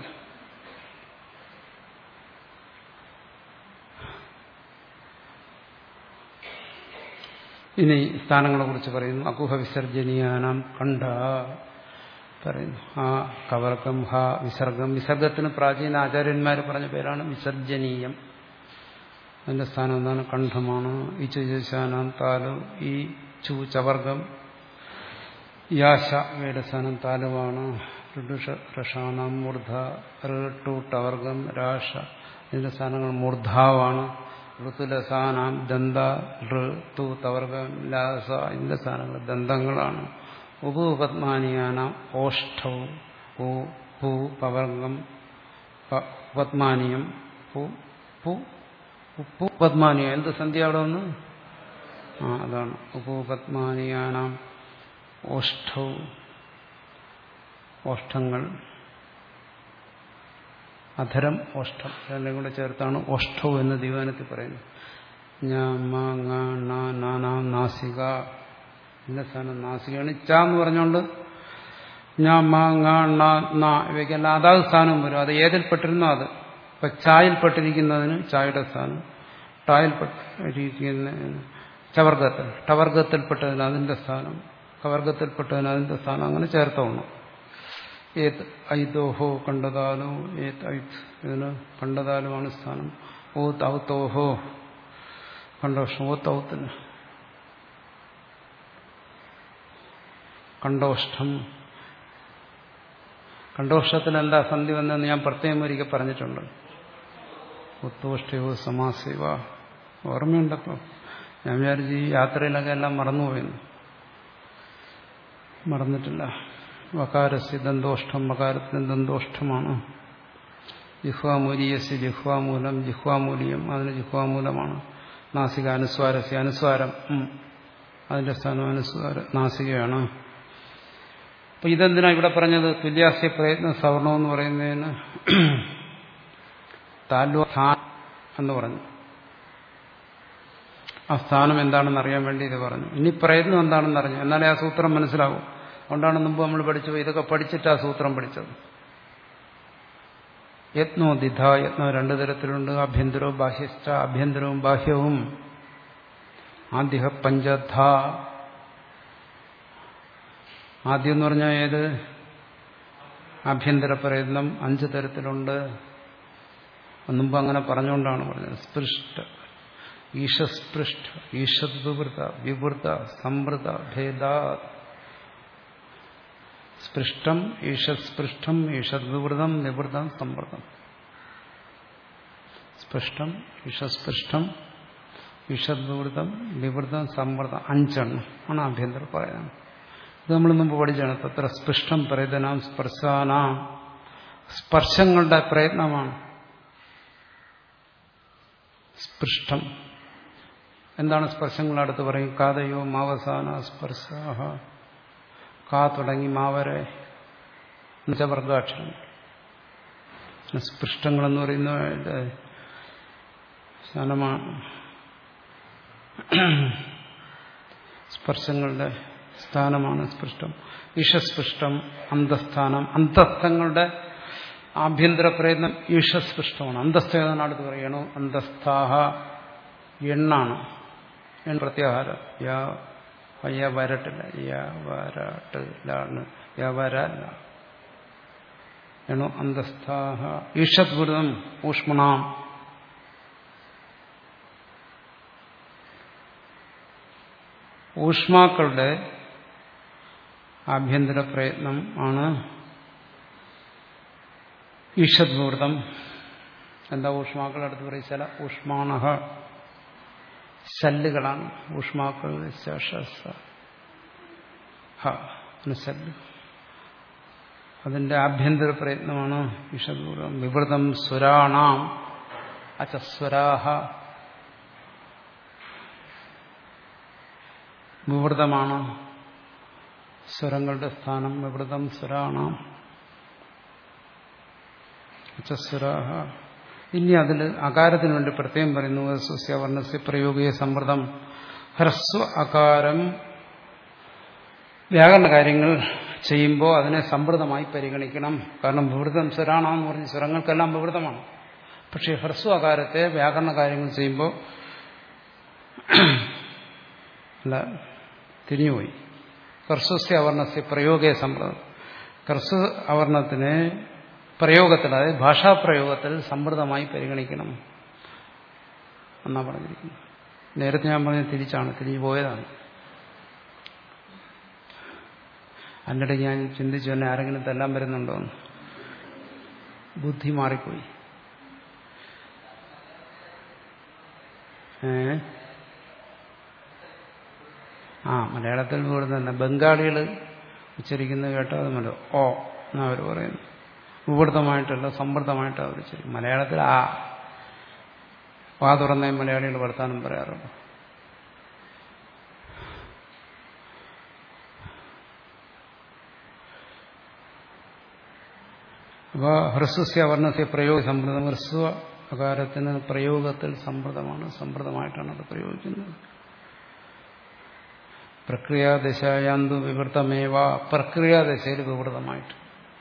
ഇനി സ്ഥാനങ്ങളെ കുറിച്ച് പറയുന്നു അകുഹ വിസർജനീയാനാം കണ്ഠ പറയുന്നു ആ കവർക്കം ഹ വിസർഗം വിസർഗത്തിന് പ്രാചീന ആചാര്യന്മാർ പറഞ്ഞ പേരാണ് വിസർജനീയം അതിന്റെ സ്ഥാനം എന്താണ് കണ്ഠമാണ് ഈ ചുശാനാം താലു ഈ ചു ചവർഗം യാശ ഇവയുടെ സ്ഥാനം താലുവാണ് ഋഡുഷ റഷാണം മൂർധ ഋട്ടു ടവർഗം രാഷ ഇതിന്റെ സ്ഥാനങ്ങൾ മൂർധാവാണ് ഋതുലസാനാം ദന്ത ഋതു തവർഗം ലാസ ഇതിന്റെ സ്ഥാനങ്ങൾ ദന്തങ്ങളാണ് ഉപപത്മാനിയാന ഓഷ്ഠവും പൂ പൂ പവർഗം പത്മാനിയം പൂ പൂ ഉപ്പു പത്മാനിയ എന്ത് സന്ധ്യ അവിടെ വന്ന് ആ അതാണ് ഉപപത്മാനിയാനാം ഓഷ്ഠവും ഓഷ്ഠങ്ങൾ അധരം ഓഷ്ഠം രണ്ടും കൂടെ ചേർത്താണ് ഓഷ്ഠവും എന്ന് ദീവാനത്തിൽ പറയുന്നത് ഞാനാം നാസിക എന്ന സ്ഥാനം നാസികയാണ് ച എന്ന് പറഞ്ഞുകൊണ്ട് ഞാ മാ ങ ണ ഇവയ്ക്കെല്ലാം അതാത് സ്ഥാനം വരും അത് ഏതിൽപ്പെട്ടിരുന്നോ അത് ഇപ്പൊ ചായൽപ്പെട്ടിരിക്കുന്നതിന് ചായയുടെ സ്ഥാനം ടായിൽപ്പെട്ടിരിക്കുന്ന ചവർഗത്തിൽ ടവർഗത്തിൽപ്പെട്ടതിന് അതിന്റെ സ്ഥാനം കവർഗത്തിൽപ്പെട്ടതിന് അതിന്റെ സ്ഥാനം അങ്ങനെ ചേർത്തോണം ഏത് ഐതോഹോ കണ്ടതാലോ ഏത് ഐത് ഇതിന് കണ്ടതാലുമാണ് സ്ഥാനം ഓത്ത് ഔത്തോഹോ കണ്ടോഷം ഓത്ത് ഔത്തിന് കണ്ടോഷ്ടം കണ്ടോഷ്ടത്തിന് എന്താ സന്ധി വന്നതെന്ന് ഞാൻ പ്രത്യേകം ഒരിക്കൽ പറഞ്ഞിട്ടുണ്ട് ഉത്തോഷ്ടയോ സമാസേവ ഓർമ്മയുണ്ടപ്പോൾ ഞാൻ വിചാരിച്ച് ഈ യാത്രയിലൊക്കെ എല്ലാം മറന്നുപോയെന്ന് മറന്നിട്ടില്ല വകാരസ്യ ദന്തോഷ്ടം വകാരത്തിന് ദന്തോഷ്ടമാണ് ജിഹ്വാമൂലിയസ് ജിഹ്വാമൂലം ജിഹ്വാമൂലിയം അതിന് ജിഹ്വാമൂലമാണ് നാസിക അനുസ്വാരസ്യ അനുസ്വാരം അതിന്റെ സ്ഥാനം അനുസ്വാര നാസികയാണ് അപ്പൊ ഇതെന്തിനാ ഇവിടെ പറഞ്ഞത് തുല്യാസ്യ പ്രയത്ന സവർണം എന്ന് പറയുന്നതിന് താല്വസ്ഥാൻ എന്ന് പറഞ്ഞു ആ സ്ഥാനം എന്താണെന്ന് അറിയാൻ വേണ്ടി ഇത് പറഞ്ഞു ഇനി പ്രയത്നം എന്താണെന്ന് അറിഞ്ഞു എന്നാലേ ആ സൂത്രം മനസ്സിലാവും അതുകൊണ്ടാണ് മുമ്പ് നമ്മൾ പഠിച്ചു ഇതൊക്കെ പഠിച്ചിട്ട് ആ സൂത്രം പഠിച്ചത് യത്നോ ദിധ യത്നോ രണ്ടു തരത്തിലുണ്ട് ആഭ്യന്തരവും ബാഹ്യസ്ഥ ആഭ്യന്തരവും ബാഹ്യവും ആദ്യ പഞ്ചധ ആദ്യം എന്ന് പറഞ്ഞാൽ ഏത് ആഭ്യന്തര പ്രയത്നം അഞ്ച് തരത്തിലുണ്ട് മുമ്പ് അങ്ങനെ പറഞ്ഞുകൊണ്ടാണ് പറഞ്ഞത് സ്പൃഷ്ട ഈശസ്പൃഷ്ട ഈശത് വിവൃത വിവൃത സംവൃത ഭേദാ സ്പൃഷ്ടം ഈശസ്പൃഷ്ടം ഈശത് വിവൃതം നിവൃതം സംവൃതം സ്പൃഷ്ടം ഈശസ്പൃഷ്ടം ഈശത് വിവൃതം നിവൃതം സംവൃതം അഞ്ചെണ്ണം ആണ് ആഭ്യന്തര പറയുന്നത് ഇത് നമ്മൾ മുമ്പ് പഠിച്ചാണ് തത്ര സ്പൃഷ്ടം പ്രയതനാം സ്പർശാന സ്പർശങ്ങളുടെ പ്രയത്നമാണ് സ്പൃഷ്ടം എന്താണ് സ്പർശങ്ങൾ അടുത്ത് പറയും കാതയോ മാവസാന സ്പർശാഹ കാ തുടങ്ങി മാവരെ നിജവർഗാക്ഷരം സ്പൃഷ്ടങ്ങളെന്ന് പറയുന്ന സ്ഥാനമാണ് സ്പർശങ്ങളുടെ സ്ഥാനമാണ് സ്പൃഷ്ടം ഈശസ്പൃഷ്ടം അന്തസ്ഥാനം അന്തസ്ഥങ്ങളുടെ ആഭ്യന്തര പ്രയത്നം ഈശസ്പൃഷ്ടമാണ് അന്തസ്ഥ ഏതാണ് അടുത്ത് പറയണോ അന്തസ്ഥാഹ എണ്ണാണ് എൺ പ്രത്യാഹാരം യാ യ വരട്ടില്ല യ വരട്ടില്ലാണ് യ വരല്ല എണോ അന്തസ്ഥാഹ ഈഷദ്വൃതം ഊഷ്മണാം ഊഷ്മാക്കളുടെ ആഭ്യന്തര പ്രയത്നം ആണ് ഈഷദ്വൃതം എന്താ ഊഷ്മാക്കൾ അടുത്ത് പറയും ചില ഊഷ്മാണഹ ശല്ലുകളാണ് ഊഷ്മാക്കൾ ശല്ല് അതിന്റെ ആഭ്യന്തര പ്രയത്നമാണ് ഈഷദ്വൃതം വിവൃതം സ്വരാണാം അച്ചസ്വരാഹ വിവൃതമാണ് സ്വരങ്ങളുടെ സ്ഥാനം വിവൃതം സ്വരാണാം അച്ചസ്വരാഹ ഇനി അതിൽ അകാരത്തിന് വേണ്ടി പ്രത്യേകം പറയുന്നു സുസ്യവർണ്ണസ്യ പ്രയോഗിയ സമ്മൃതം ഹ്രസ്വ അകാരം വ്യാകരണ കാര്യങ്ങൾ ചെയ്യുമ്പോൾ അതിനെ സമൃദ്ധമായി പരിഗണിക്കണം കാരണം വിവൃതം സ്വരാണെന്ന് പറഞ്ഞ് സ്വരങ്ങൾക്കെല്ലാം വിവൃതമാണ് പക്ഷേ ഹ്രസ്വ അകാരത്തെ വ്യാകരണ കാര്യങ്ങൾ ചെയ്യുമ്പോൾ അല്ല തിരിഞ്ഞുപോയി കർസ്വസ്യ അവർണസ്യ പ്രയോഗേ സമ്മൃതം കർസ്വ അവർണത്തിനെ പ്രയോഗത്തിൽ അതായത് ഭാഷാപ്രയോഗത്തിൽ സമൃദ്ധമായി പരിഗണിക്കണം എന്നാ പറഞ്ഞിരിക്കുന്നത് നേരത്തെ ഞാൻ പറഞ്ഞത് തിരിച്ചാണ് തിരിഞ്ഞു പോയതാണ് അതിൻ്റെ ഞാൻ ചിന്തിച്ചു തന്നെ ആരെങ്കിലും തെല്ലാൻ വരുന്നുണ്ടോ എന്ന് ബുദ്ധി മാറിപ്പോയി ഏ ആ മലയാളത്തിൽ പോലും തന്നെ ബംഗാളികൾ ഉച്ചരിക്കുന്നത് കേട്ടോ അത് മല ഓ എന്നാ അവർ പറയുന്നു വിവൃതമായിട്ടല്ല സമൃദ്ധമായിട്ട് അവർ ഉച്ചരിക്കും മലയാളത്തിൽ ആ വാ തുറന്ന മലയാളികൾ വർത്താനം പറയാറുണ്ട് അപ്പോൾ ഹ്രസ്വസ്യ വർണ്ണസ്യ പ്രയോഗ സമ്പ്രദം ഹ്രസ്വ അകാരത്തിന് പ്രയോഗത്തിൽ സമ്പ്രദമാണ് സമ്പ്രദമായിട്ടാണ് അത് പ്രയോഗിക്കുന്നത് പ്രക്രിയാദശായാന്തു വിവൃതമേവ പ്രക്രിയാദശയിൽ വിവൃതമായിട്ട്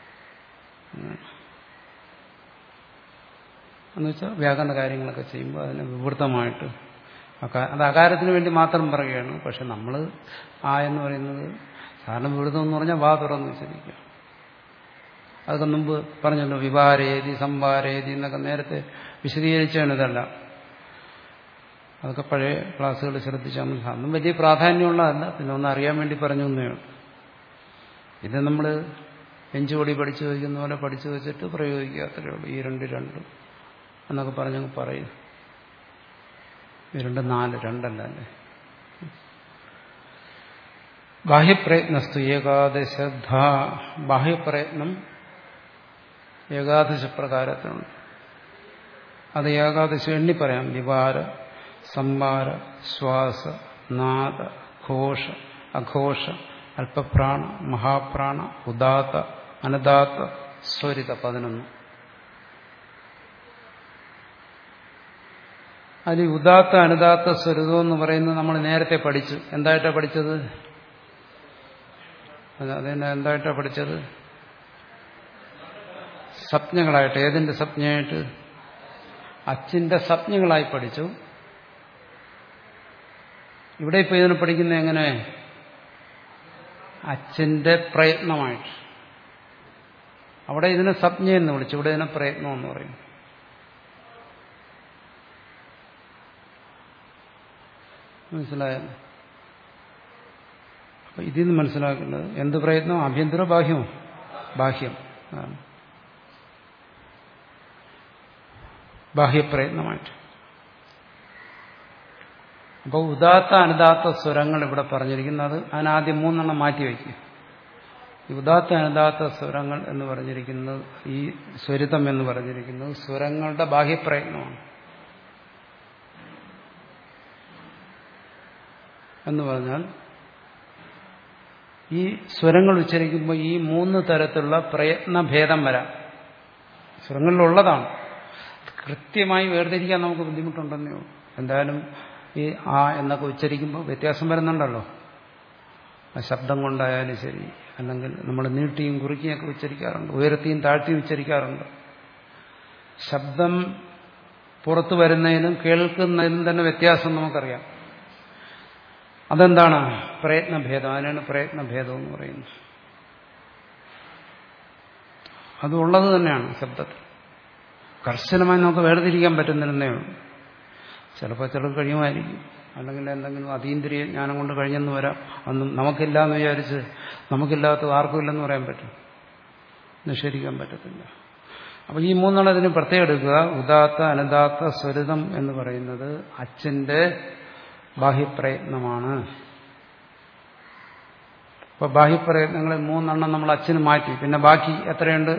എന്നുവെച്ചാൽ വ്യാകരണ കാര്യങ്ങളൊക്കെ ചെയ്യുമ്പോൾ അതിന് വിവൃതമായിട്ട് അത് അകാരത്തിന് വേണ്ടി മാത്രം പറയുകയാണ് പക്ഷെ നമ്മൾ ആ എന്ന് പറയുന്നത് സാധാരണ വിവൃതം എന്ന് പറഞ്ഞാൽ വാ തുറന്ന് വെച്ചിരിക്കുക അതൊക്കെ മുമ്പ് പറഞ്ഞല്ലോ വിവാരേതി സംവാരേതി എന്നൊക്കെ നേരത്തെ വിശദീകരിച്ചാണ് ഇതെല്ലാം അതൊക്കെ പഴയ ക്ലാസ്സുകൾ ശ്രദ്ധിച്ചാൽ മതി അന്നും വലിയ പ്രാധാന്യമുള്ളതല്ല പിന്നെ ഒന്ന് അറിയാൻ വേണ്ടി പറഞ്ഞു തന്നെയാണ് ഇത് നമ്മൾ എഞ്ചുപൊടി പഠിച്ചു വയ്ക്കുന്ന പോലെ പഠിച്ചു വെച്ചിട്ട് പ്രയോഗിക്കുക അത്രയേ ഉള്ളൂ ഈ രണ്ട് രണ്ട് എന്നൊക്കെ പറഞ്ഞങ്ങ് പറയും ഈ രണ്ട് നാല് രണ്ടല്ല അല്ലേ ബാഹ്യപ്രയത്നസ്തു ഏകാദശ ബാഹ്യപ്രയത്നം ഏകാദശ പ്രകാരത്തിനുണ്ട് അത് ഏകാദശം എണ്ണി പറയാം വിവാര സംവാര ശ്വാസ നാദ ഘോഷ അഘോഷ അല്പപ്രാണ മഹാപ്രാണ ഉദാത്ത അനദാത്ത സ്വരിത പതിനൊന്ന് അതിൽ ഉദാത്ത അനുദാത്ത സ്വരിതം എന്ന് പറയുന്നത് നമ്മൾ നേരത്തെ പഠിച്ചു എന്തായിട്ടാണ് പഠിച്ചത് അതിനെ എന്തായിട്ടാണ് പഠിച്ചത് സ്വപ്നങ്ങളായിട്ട് ഏതിന്റെ സ്വപ്നമായിട്ട് അച്ഛന്റെ സ്വപ്നങ്ങളായി പഠിച്ചു ഇവിടെ ഇപ്പൊ ഇതിനെ പഠിക്കുന്ന എങ്ങനെ അച്ഛന്റെ പ്രയത്നമായിട്ട് അവിടെ ഇതിനെ സ്വപ്ന എന്ന് വിളിച്ചു ഇവിടെ ഇതിനെ പ്രയത്നം എന്ന് പറയും മനസ്സിലായല്ലോ അപ്പൊ ഇതിൽ നിന്ന് മനസ്സിലാക്കുന്നത് എന്ത് പ്രയത്നം ആഭ്യന്തര ബാഹ്യമോ ബാഹ്യം അതാണ് ബാഹ്യപ്രയത്നമായിട്ട് അപ്പോൾ ഉദാത്ത അനുദാത്ത സ്വരങ്ങൾ ഇവിടെ പറഞ്ഞിരിക്കുന്നത് അതിനാദ്യം മൂന്നെണ്ണം മാറ്റിവെക്കുക ഈ ഉദാത്ത അനുദാത്ത സ്വരങ്ങൾ എന്ന് പറഞ്ഞിരിക്കുന്നത് ഈ സ്വരിതം എന്ന് പറഞ്ഞിരിക്കുന്നത് സ്വരങ്ങളുടെ ബാഹ്യപ്രയത്നമാണ് എന്ന് പറഞ്ഞാൽ ഈ സ്വരങ്ങൾ ഉച്ചരിക്കുമ്പോൾ ഈ മൂന്ന് തരത്തിലുള്ള പ്രയത്നഭേദം വരാം സ്വരങ്ങളിലുള്ളതാണ് കൃത്യമായി വേർതിരിക്കാൻ നമുക്ക് ബുദ്ധിമുട്ടുണ്ടെന്നേ ഉള്ളൂ എന്തായാലും ഈ ആ എന്നൊക്കെ ഉച്ചരിക്കുമ്പോൾ വ്യത്യാസം വരുന്നുണ്ടല്ലോ ആ ശബ്ദം കൊണ്ടായാലും ശരി അല്ലെങ്കിൽ നമ്മൾ നീട്ടിയും കുറുക്കിയൊക്കെ ഉച്ചരിക്കാറുണ്ട് ഉയർത്തിയും താഴ്ത്തിയും ഉച്ചരിക്കാറുണ്ട് ശബ്ദം പുറത്തു വരുന്നതിനും കേൾക്കുന്നതിനും തന്നെ വ്യത്യാസം നമുക്കറിയാം അതെന്താണ് പ്രയത്നഭേദം അതിനാണ് പ്രയത്നഭേദം എന്ന് പറയുന്നത് അതുള്ളത് തന്നെയാണ് ശബ്ദത്തിൽ കർശനമായി നമുക്ക് വേർതിരിക്കാൻ പറ്റുന്നില്ലെന്നേ ഉള്ളൂ ചിലപ്പോൾ ചിലത് കഴിയുമായിരിക്കും അല്ലെങ്കിൽ എന്തെങ്കിലും അതീന്ദ്രിയ ജ്ഞാനം കൊണ്ട് കഴിഞ്ഞെന്ന് വരാം അന്നും നമുക്കില്ല എന്ന് വിചാരിച്ച് നമുക്കില്ലാത്ത ആർക്കും ഇല്ലെന്ന് പറയാൻ പറ്റും നിഷേധിക്കാൻ പറ്റത്തില്ല അപ്പോൾ ഈ മൂന്നെണ്ണത്തിന് പ്രത്യേകം എടുക്കുക ഉദാത്ത അനുദാത്ത സ്വരിതം എന്ന് പറയുന്നത് അച്ഛന്റെ ബാഹ്യപ്രയത്നമാണ് അപ്പോൾ ബാഹ്യപ്രയത്നങ്ങളെ മൂന്നെണ്ണം നമ്മൾ അച്ഛന് മാറ്റി പിന്നെ ബാക്കി എത്രയുണ്ട്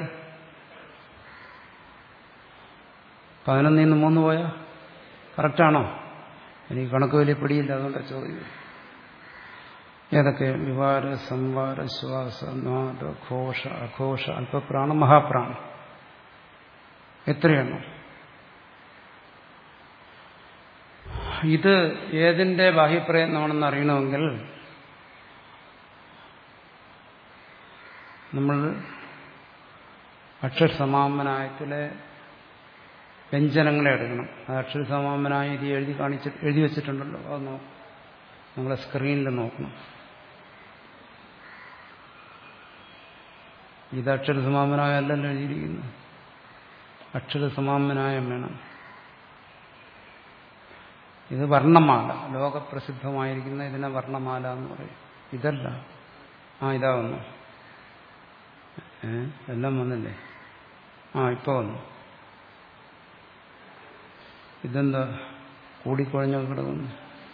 പതിനൊന്നിൽ നിന്ന് മൂന്ന് പോയാ കറക്റ്റാണോ എനിക്ക് കണക്ക് വലിയ പിടിയില്ല അതുകൊണ്ട് ചോദ്യം ഏതൊക്കെ വിവാര സംവാര ശ്വാസ നാദ ഘോഷ അഘോഷ അല്പപ്രാണം മഹാപ്രാണം എത്രയാണ് ഇത് ഏതിന്റെ ബാഹ്യപ്രയത്നമാണെന്ന് അറിയണമെങ്കിൽ നമ്മൾ അക്ഷരസമാമനായത്തിലെ വ്യഞ്ജനങ്ങളെ എടുക്കണം അത് അക്ഷരസമാമനായ ഇത് എഴുതി കാണിച്ച് എഴുതി വെച്ചിട്ടുണ്ടല്ലോ അത് നോക്കും നമ്മളെ സ്ക്രീനിൽ നോക്കണം ഇത് അക്ഷരസമാമനായ അല്ലല്ലോ എഴുതിയിരിക്കുന്നത് അക്ഷരസമാമനായ വേണം ഇത് വർണ്ണമാല ലോകപ്രസിദ്ധമായിരിക്കുന്ന ഇതിനെ വർണ്ണമാല എന്ന് പറയും ഇതല്ല ആ ഇതാ വന്നു ഏ എല്ലാം വന്നില്ലേ ആ ഇപ്പൊ വന്നു ഇതെന്താ കൂടിക്കുഴഞ്ഞോ കിടക്കുന്നു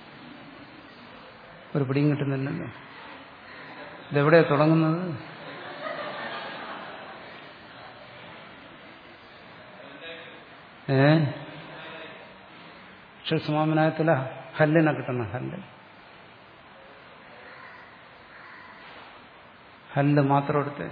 ഒരു പിടിയും കിട്ടുന്നില്ലല്ലോ ഇതെവിടെയാ തുടങ്ങുന്നത് ഏ അക്ഷരസമാമനായത്തില ഹല്ലിനെ കിട്ടണം ഹല്ല് ഹല്ല് മാത്രം എടുത്ത്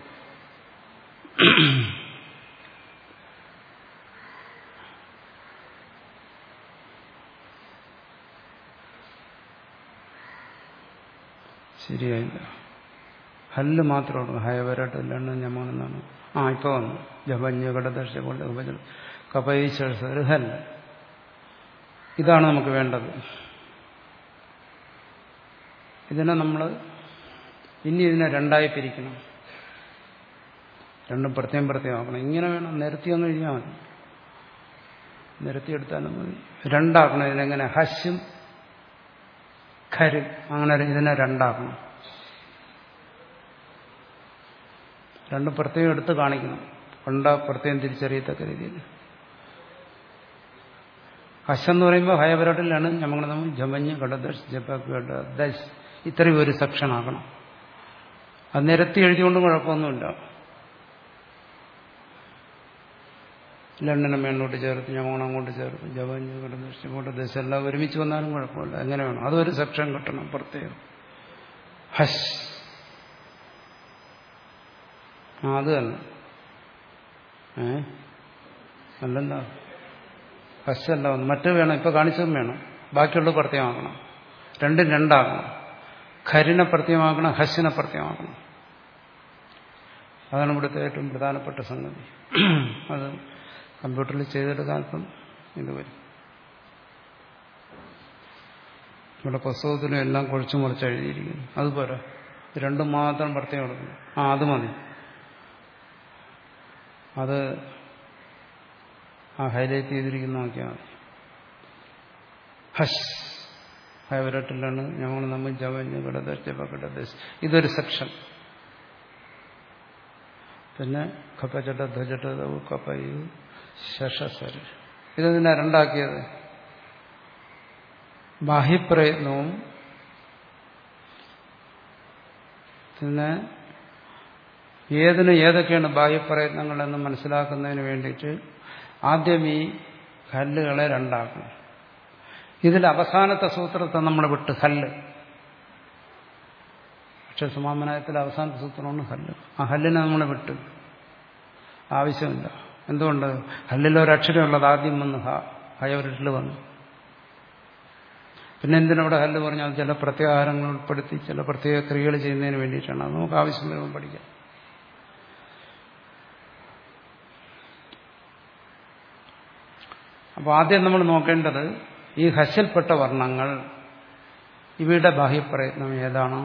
ശരിയായില്ല ഹല്ല് മാത്രം എടുക്കും ഹയവരായിട്ട് ലണ്ണ് ഞമ്മണെന്നാണ് ആ ഇപ്പൊ വന്നു ജപഞ്ഞ കടദർശ കൊണ്ട് ഉപജ കപൈശ്വര ഹല്ല് ഇതാണ് നമുക്ക് വേണ്ടത് ഇതിനെ നമ്മൾ ഇനി ഇതിനെ രണ്ടായി പിരിക്കണം രണ്ടും പ്രത്യേകം പ്രത്യേകം ആക്കണം ഇങ്ങനെ വേണം നിരത്തി അങ്ങ് കഴിഞ്ഞാൽ മതി നിരത്തിയെടുത്താലും മതി രണ്ടാക്കണം ഇതിനെങ്ങനെ ഹശും ഖരും അങ്ങനെ ഇതിനെ രണ്ടാക്കണം രണ്ടും പ്രത്യേകം എടുത്ത് കാണിക്കണം കൊണ്ട പ്രത്യേകം തിരിച്ചറിയത്തക്ക രീതിയിൽ ഹശെന്ന് പറയുമ്പോൾ ഹയപരട്ടിലാണ് നമ്മൾ നമ്മൾ ജമഞ്ഞ് ഘടദശ് ജപ ദശ് ഇത്രയും ഒരു സെക്ഷൻ ആക്കണം അത് നിരത്തി എഴുതിയോണ്ടും കുഴപ്പമൊന്നുമില്ല ലണ്ടനെ മേളിലോട്ട് ചേർത്ത് ഞങ്ങൾ അങ്ങോട്ട് ചേർത്ത് ജപഞ്ഞ് ഘടദശ് ഇങ്ങോട്ട് ദശ എല്ലാം ഒരുമിച്ച് വന്നാലും കുഴപ്പമില്ല എങ്ങനെ വേണം അതൊരു സെക്ഷൻ കിട്ടണം പ്രത്യേകം ഹഷ് ആ അത് തന്നെ ഏ അല്ലല്ല ഹസ്സല്ല ഒന്ന് മറ്റു വേണം ഇപ്പൊ കാണിച്ചതും വേണം ബാക്കിയുള്ളത് പ്രത്യേകമാക്കണം രണ്ടും രണ്ടാകണം ഖരിനെ പ്രത്യേകമാക്കണം ഹസ്സിനെ പ്രത്യേകമാക്കണം അതാണ് ഇവിടുത്തെ ഏറ്റവും പ്രധാനപ്പെട്ട സംഗതി അത് കമ്പ്യൂട്ടറിൽ ചെയ്തെടുക്കാൻ അല്പം ഇത് വരും ഇവിടെ പുസ്തകത്തിലും എല്ലാം കുഴിച്ചു മുറിച്ച് എഴുതിയിരിക്കുന്നു അതുപോലെ ഇത് രണ്ടും മാത്രം പ്രത്യേകം എടുക്കുന്നു ആ അത് മതി അത് ആ ഹൈലൈറ്റ് ചെയ്തിരിക്കുന്ന നോക്കിയാൽ മതി ഹഷ് ഹൈവരട്ടിലാണ് ഞങ്ങൾ നമ്മൾ ജവഞ്ഞ് കിടദശ ഇതൊരു സെക്ഷൻ പിന്നെ കപ്പച്ചട്ട ധ്വജട്ട കപ്പയു ശശസര് ഇതെന്തിനാ രണ്ടാക്കിയത് ബാഹ്യപ്രയത്നവും പിന്നെ ഏതിന് ഏതൊക്കെയാണ് ബാഹ്യപ്രയത്നങ്ങൾ എന്ന് മനസ്സിലാക്കുന്നതിന് വേണ്ടിയിട്ട് ആദ്യം ഈ കല്ലുകളെ രണ്ടാക്കണം ഇതിൽ അവസാനത്തെ സൂത്രത്തെ നമ്മൾ വിട്ട് ഹല്ല് അക്ഷരസമാമനായത്തിലെ അവസാനത്തെ സൂത്രമാണ് ഹല്ല് ആ ഹല്ലിനെ നമ്മൾ വിട്ട് ആവശ്യമില്ല എന്തുകൊണ്ട് ഹല്ലിൽ ഒരക്ഷരമുള്ളത് ആദ്യം വന്ന് ഹ ഹയവരിട്ടിൽ വന്നു പിന്നെ എന്തിനവിടെ ഹല്ല് പറഞ്ഞാൽ ചില പ്രത്യാഹാരങ്ങൾ ഉൾപ്പെടുത്തി ചില പ്രത്യേക ക്രിയകൾ ചെയ്യുന്നതിന് വേണ്ടിയിട്ടാണ് അത് നമുക്ക് ആവശ്യം വരുമ്പോൾ പഠിക്കാം അപ്പോൾ ആദ്യം നമ്മൾ നോക്കേണ്ടത് ഈ ഹസ്സിൽപ്പെട്ട വർണ്ണങ്ങൾ ഇവയുടെ ബാഹ്യപ്രയത്നം ഏതാണ്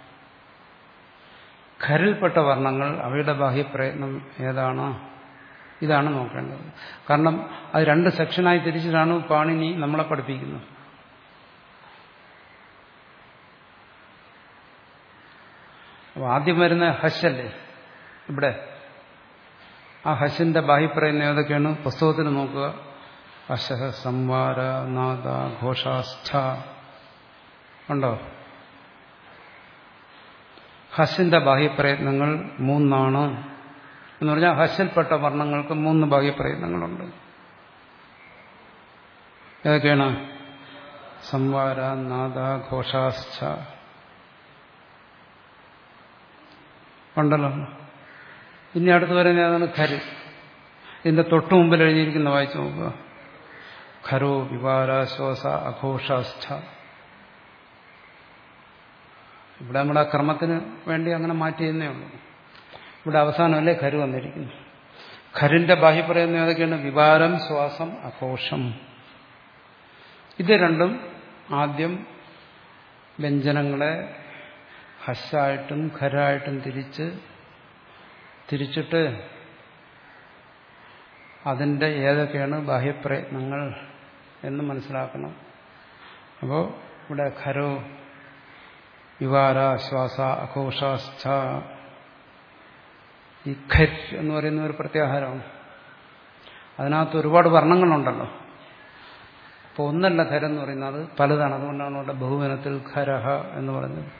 ഖരിൽപ്പെട്ട വർണ്ണങ്ങൾ അവയുടെ ബാഹ്യപ്രയത്നം ഏതാണ് ഇതാണ് നോക്കേണ്ടത് കാരണം അത് രണ്ട് സെക്ഷനായി തിരിച്ചിട്ടാണ് പാണിനി നമ്മളെ പഠിപ്പിക്കുന്നത് അപ്പോൾ ആദ്യം വരുന്ന ഹഷല്ലേ ഇവിടെ ആ ഹഷിന്റെ ബാഹ്യപ്രയത്നം ഏതൊക്കെയാണ് പുസ്തകത്തിൽ നോക്കുക അശഹ സംവാര നാദ ഘോഷാസ്ഥ ഉണ്ടോ ഹസിന്റെ ബാഹ്യപ്രയത്നങ്ങൾ മൂന്നാണ് എന്ന് പറഞ്ഞാൽ ഹസിൽപ്പെട്ട വർണ്ണങ്ങൾക്ക് മൂന്ന് ബാഹ്യപ്രയത്നങ്ങളുണ്ട് ഏതൊക്കെയാണ് സംവാര നാദ ഘോഷാസ്ഥ ഉണ്ടല്ലോ ഇനി അടുത്ത് വരുന്ന ഏതാണ് ഖര് ഇതിന്റെ തൊട്ടു മുമ്പിൽ എഴുതിയിരിക്കുന്ന വായിച്ചു നോക്കുക ഖരോ വിവാരാശ്വാസ അഘോഷാസ്ഥ ഇവിടെ നമ്മുടെ ക്രമത്തിന് വേണ്ടി അങ്ങനെ മാറ്റിയെന്നേ ഉള്ളൂ ഇവിടെ അവസാനമല്ലേ ഖരു വന്നിരിക്കുന്നു ഖരിന്റെ ബാഹ്യ പറയുന്ന ഏതൊക്കെയാണ് വിവാരം ശ്വാസം അഘോഷം ഇത് രണ്ടും ആദ്യം വ്യഞ്ജനങ്ങളെ ഹസ്സായിട്ടും ഖരായിട്ടും തിരിച്ച് തിരിച്ചിട്ട് അതിൻ്റെ ഏതൊക്കെയാണ് ബാഹ്യപ്രയത്നങ്ങൾ എന്ന് മനസ്സിലാക്കണം അപ്പോൾ ഇവിടെ ഖരോ വിവാര ശ്വാസ അഘോഷാസ്ഥ ഈ ഖര് എന്ന് പറയുന്ന ഒരു പ്രത്യാഹാരമാണ് അതിനകത്ത് ഒരുപാട് വർണ്ണങ്ങളുണ്ടല്ലോ അപ്പോൾ ഒന്നല്ല ഖരെന്ന് പറയുന്നത് പലതാണ് അതുകൊണ്ടാണ് അവിടെ ബഹുവനത്തിൽ ഖരഹ എന്ന് പറയുന്നത്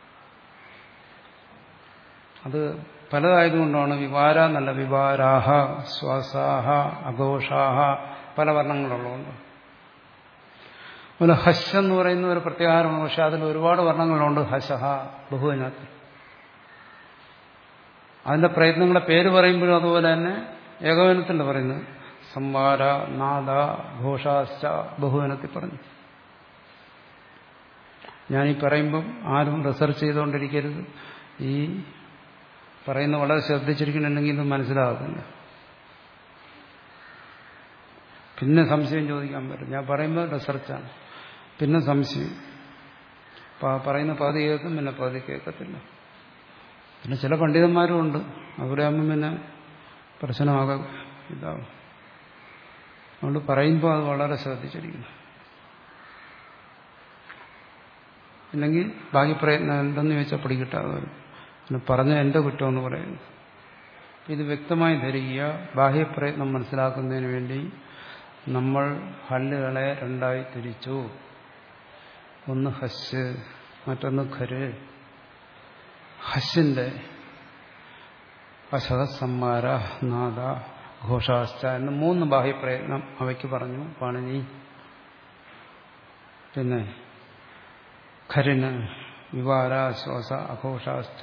അത് പലതായതുകൊണ്ടാണ് വിവാര എന്നല്ല വിവാരാഹ ശ്വാസാഹ അഘോഷാഹ പല വർണ്ണങ്ങളുള്ളതുകൊണ്ട് അതുപോലെ ഹസ് എന്ന് പറയുന്ന ഒരു പ്രത്യാഹാരമാണ് പക്ഷെ അതിൽ ഒരുപാട് വർണ്ണങ്ങളുണ്ട് ഹസഹ ബഹുവിനകത്ത് അതിന്റെ പ്രയത്നങ്ങളുടെ പേര് പറയുമ്പോഴും അതുപോലെ തന്നെ ഏകവനത്തിൻ്റെ പറയുന്നത് സംവാര നാദ ഘോഷാശ്ച ബഹുവനത്തിൽ പറഞ്ഞു ഞാനീ പറയുമ്പം ആരും റിസർച്ച് ചെയ്തുകൊണ്ടിരിക്കരുത് ഈ പറയുന്ന വളരെ ശ്രദ്ധിച്ചിരിക്കണമെങ്കിൽ ഇത് മനസ്സിലാകത്തില്ല പിന്നെ സംശയം ചോദിക്കാൻ പറ്റും ഞാൻ പറയുമ്പോൾ റിസർച്ചാണ് പിന്നെ സംശയം പറയുന്ന പകുതി കേൾക്കും പിന്നെ പകുതി കേൾക്കത്തില്ല പിന്നെ ചില പണ്ഡിതന്മാരും ഉണ്ട് അവിടെ ആകുമ്പം പിന്നെ പ്രശ്നമാകാം ഇതാവും അതുകൊണ്ട് പറയുമ്പോൾ അത് വളരെ ശ്രദ്ധിച്ചിരിക്കുന്നു ഇല്ലെങ്കിൽ ബാക്കി പ്രയത്നം എന്തെന്ന് ചോദിച്ചാൽ പിടികിട്ടാതെ വരും പിന്നെ പറഞ്ഞ എന്റെ കുറ്റമെന്ന് പറയുന്നു ഇത് വ്യക്തമായി ധരിക്കുക ബാഹ്യപ്രയത്നം മനസ്സിലാക്കുന്നതിന് വേണ്ടി നമ്മൾ ഹല്ലുകളെ രണ്ടായി തിരിച്ചു ഒന്ന് ഹസ് മറ്റൊന്ന് ഖര് ഹസിന്റെ അശഹസമ്മാര നാദ ഘോഷാശ്ച എന്ന് മൂന്ന് ബാഹ്യപ്രയത്നം അവയ്ക്ക് പറഞ്ഞു പാണിനി പിന്നെ ഖരിന് വിവാര ശ്വാസ അഘോഷാസ്ഥ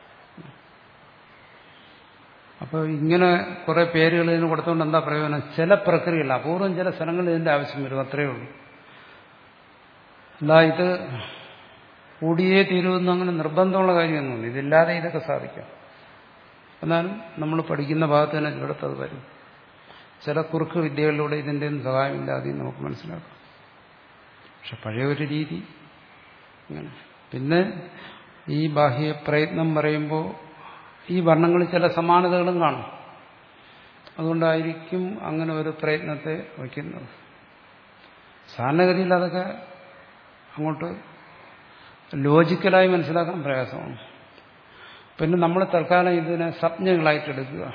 അപ്പോൾ ഇങ്ങനെ കുറെ പേരുകൾ ഇതിന് കൊടുത്തുകൊണ്ട് എന്താ പ്രയോജനം ചില പ്രക്രിയകൾ അപൂർവം ചില സ്ഥലങ്ങളിൽ ഇതിന്റെ ആവശ്യം വരും അത്രയേ ഉള്ളൂ അല്ല ഇത് കൂടിയേ തീരുമെന്ന് അങ്ങനെ നിർബന്ധമുള്ള കാര്യമൊന്നുമില്ല ഇതില്ലാതെ ഇതൊക്കെ സാധിക്കാം എന്നാലും നമ്മൾ പഠിക്കുന്ന ഭാഗത്ത് തന്നെ ചിലടത്ത് അത് വരും ചില കുറുക്ക് വിദ്യകളിലൂടെ ഇതിൻ്റെ ഒന്നും സഹായമില്ലാതെയും നമുക്ക് മനസ്സിലാക്കാം പക്ഷെ പഴയ ഒരു രീതി ഇങ്ങനെ പിന്നെ ഈ ബാഹ്യ പ്രയത്നം പറയുമ്പോൾ ഈ വർണ്ണങ്ങളിൽ ചില സമാനതകളും കാണും അതുകൊണ്ടായിരിക്കും അങ്ങനെ ഒരു പ്രയത്നത്തെ വയ്ക്കുന്നത് സാധാരണഗതിയിൽ അതൊക്കെ അങ്ങോട്ട് ലോജിക്കലായി മനസ്സിലാക്കാൻ പ്രയാസമാണ് പിന്നെ നമ്മൾ തൽക്കാലം ഇതിനെ സംജ്ഞകളായിട്ട് എടുക്കുക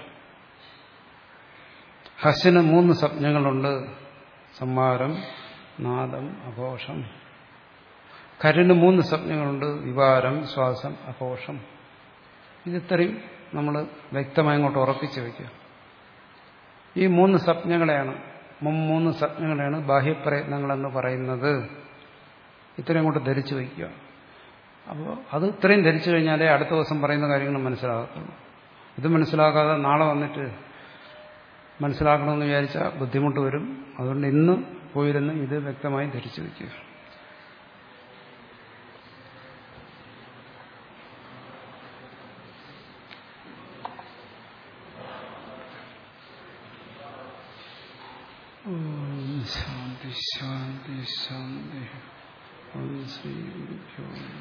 ഹസിന് മൂന്ന് സംജ്ഞകളുണ്ട് സംഹാരം നാദം അഘോഷം കരുന് മൂന്ന് സംജ്ഞകളുണ്ട് വികാരം ശ്വാസം അഘോഷം ഇതിത്രയും നമ്മൾ വ്യക്തമായി അങ്ങോട്ട് ഉറപ്പിച്ചു വയ്ക്കുക ഈ മൂന്ന് സംജ്ഞകളെയാണ് മൂന്ന് സംജ്ഞകളെയാണ് ബാഹ്യപ്രയത്നങ്ങളെന്ന് പറയുന്നത് ഇത്രയും കൊണ്ട് ധരിച്ചു വയ്ക്കുക അപ്പോൾ അത് ഇത്രയും ധരിച്ചു കഴിഞ്ഞാലേ അടുത്ത ദിവസം പറയുന്ന കാര്യങ്ങൾ മനസ്സിലാകത്തുള്ളൂ ഇത് മനസ്സിലാക്കാതെ നാളെ വന്നിട്ട് മനസ്സിലാക്കണമെന്ന് വിചാരിച്ചാൽ ബുദ്ധിമുട്ട് വരും അതുകൊണ്ട് ഇന്ന് പോയിരുന്ന് ഇത് വ്യക്തമായി ധരിച്ചു വയ്ക്കുക ശാന്തി ശാന്തി ശാന്തി ശ്രീ ഗുരുഭ്യോ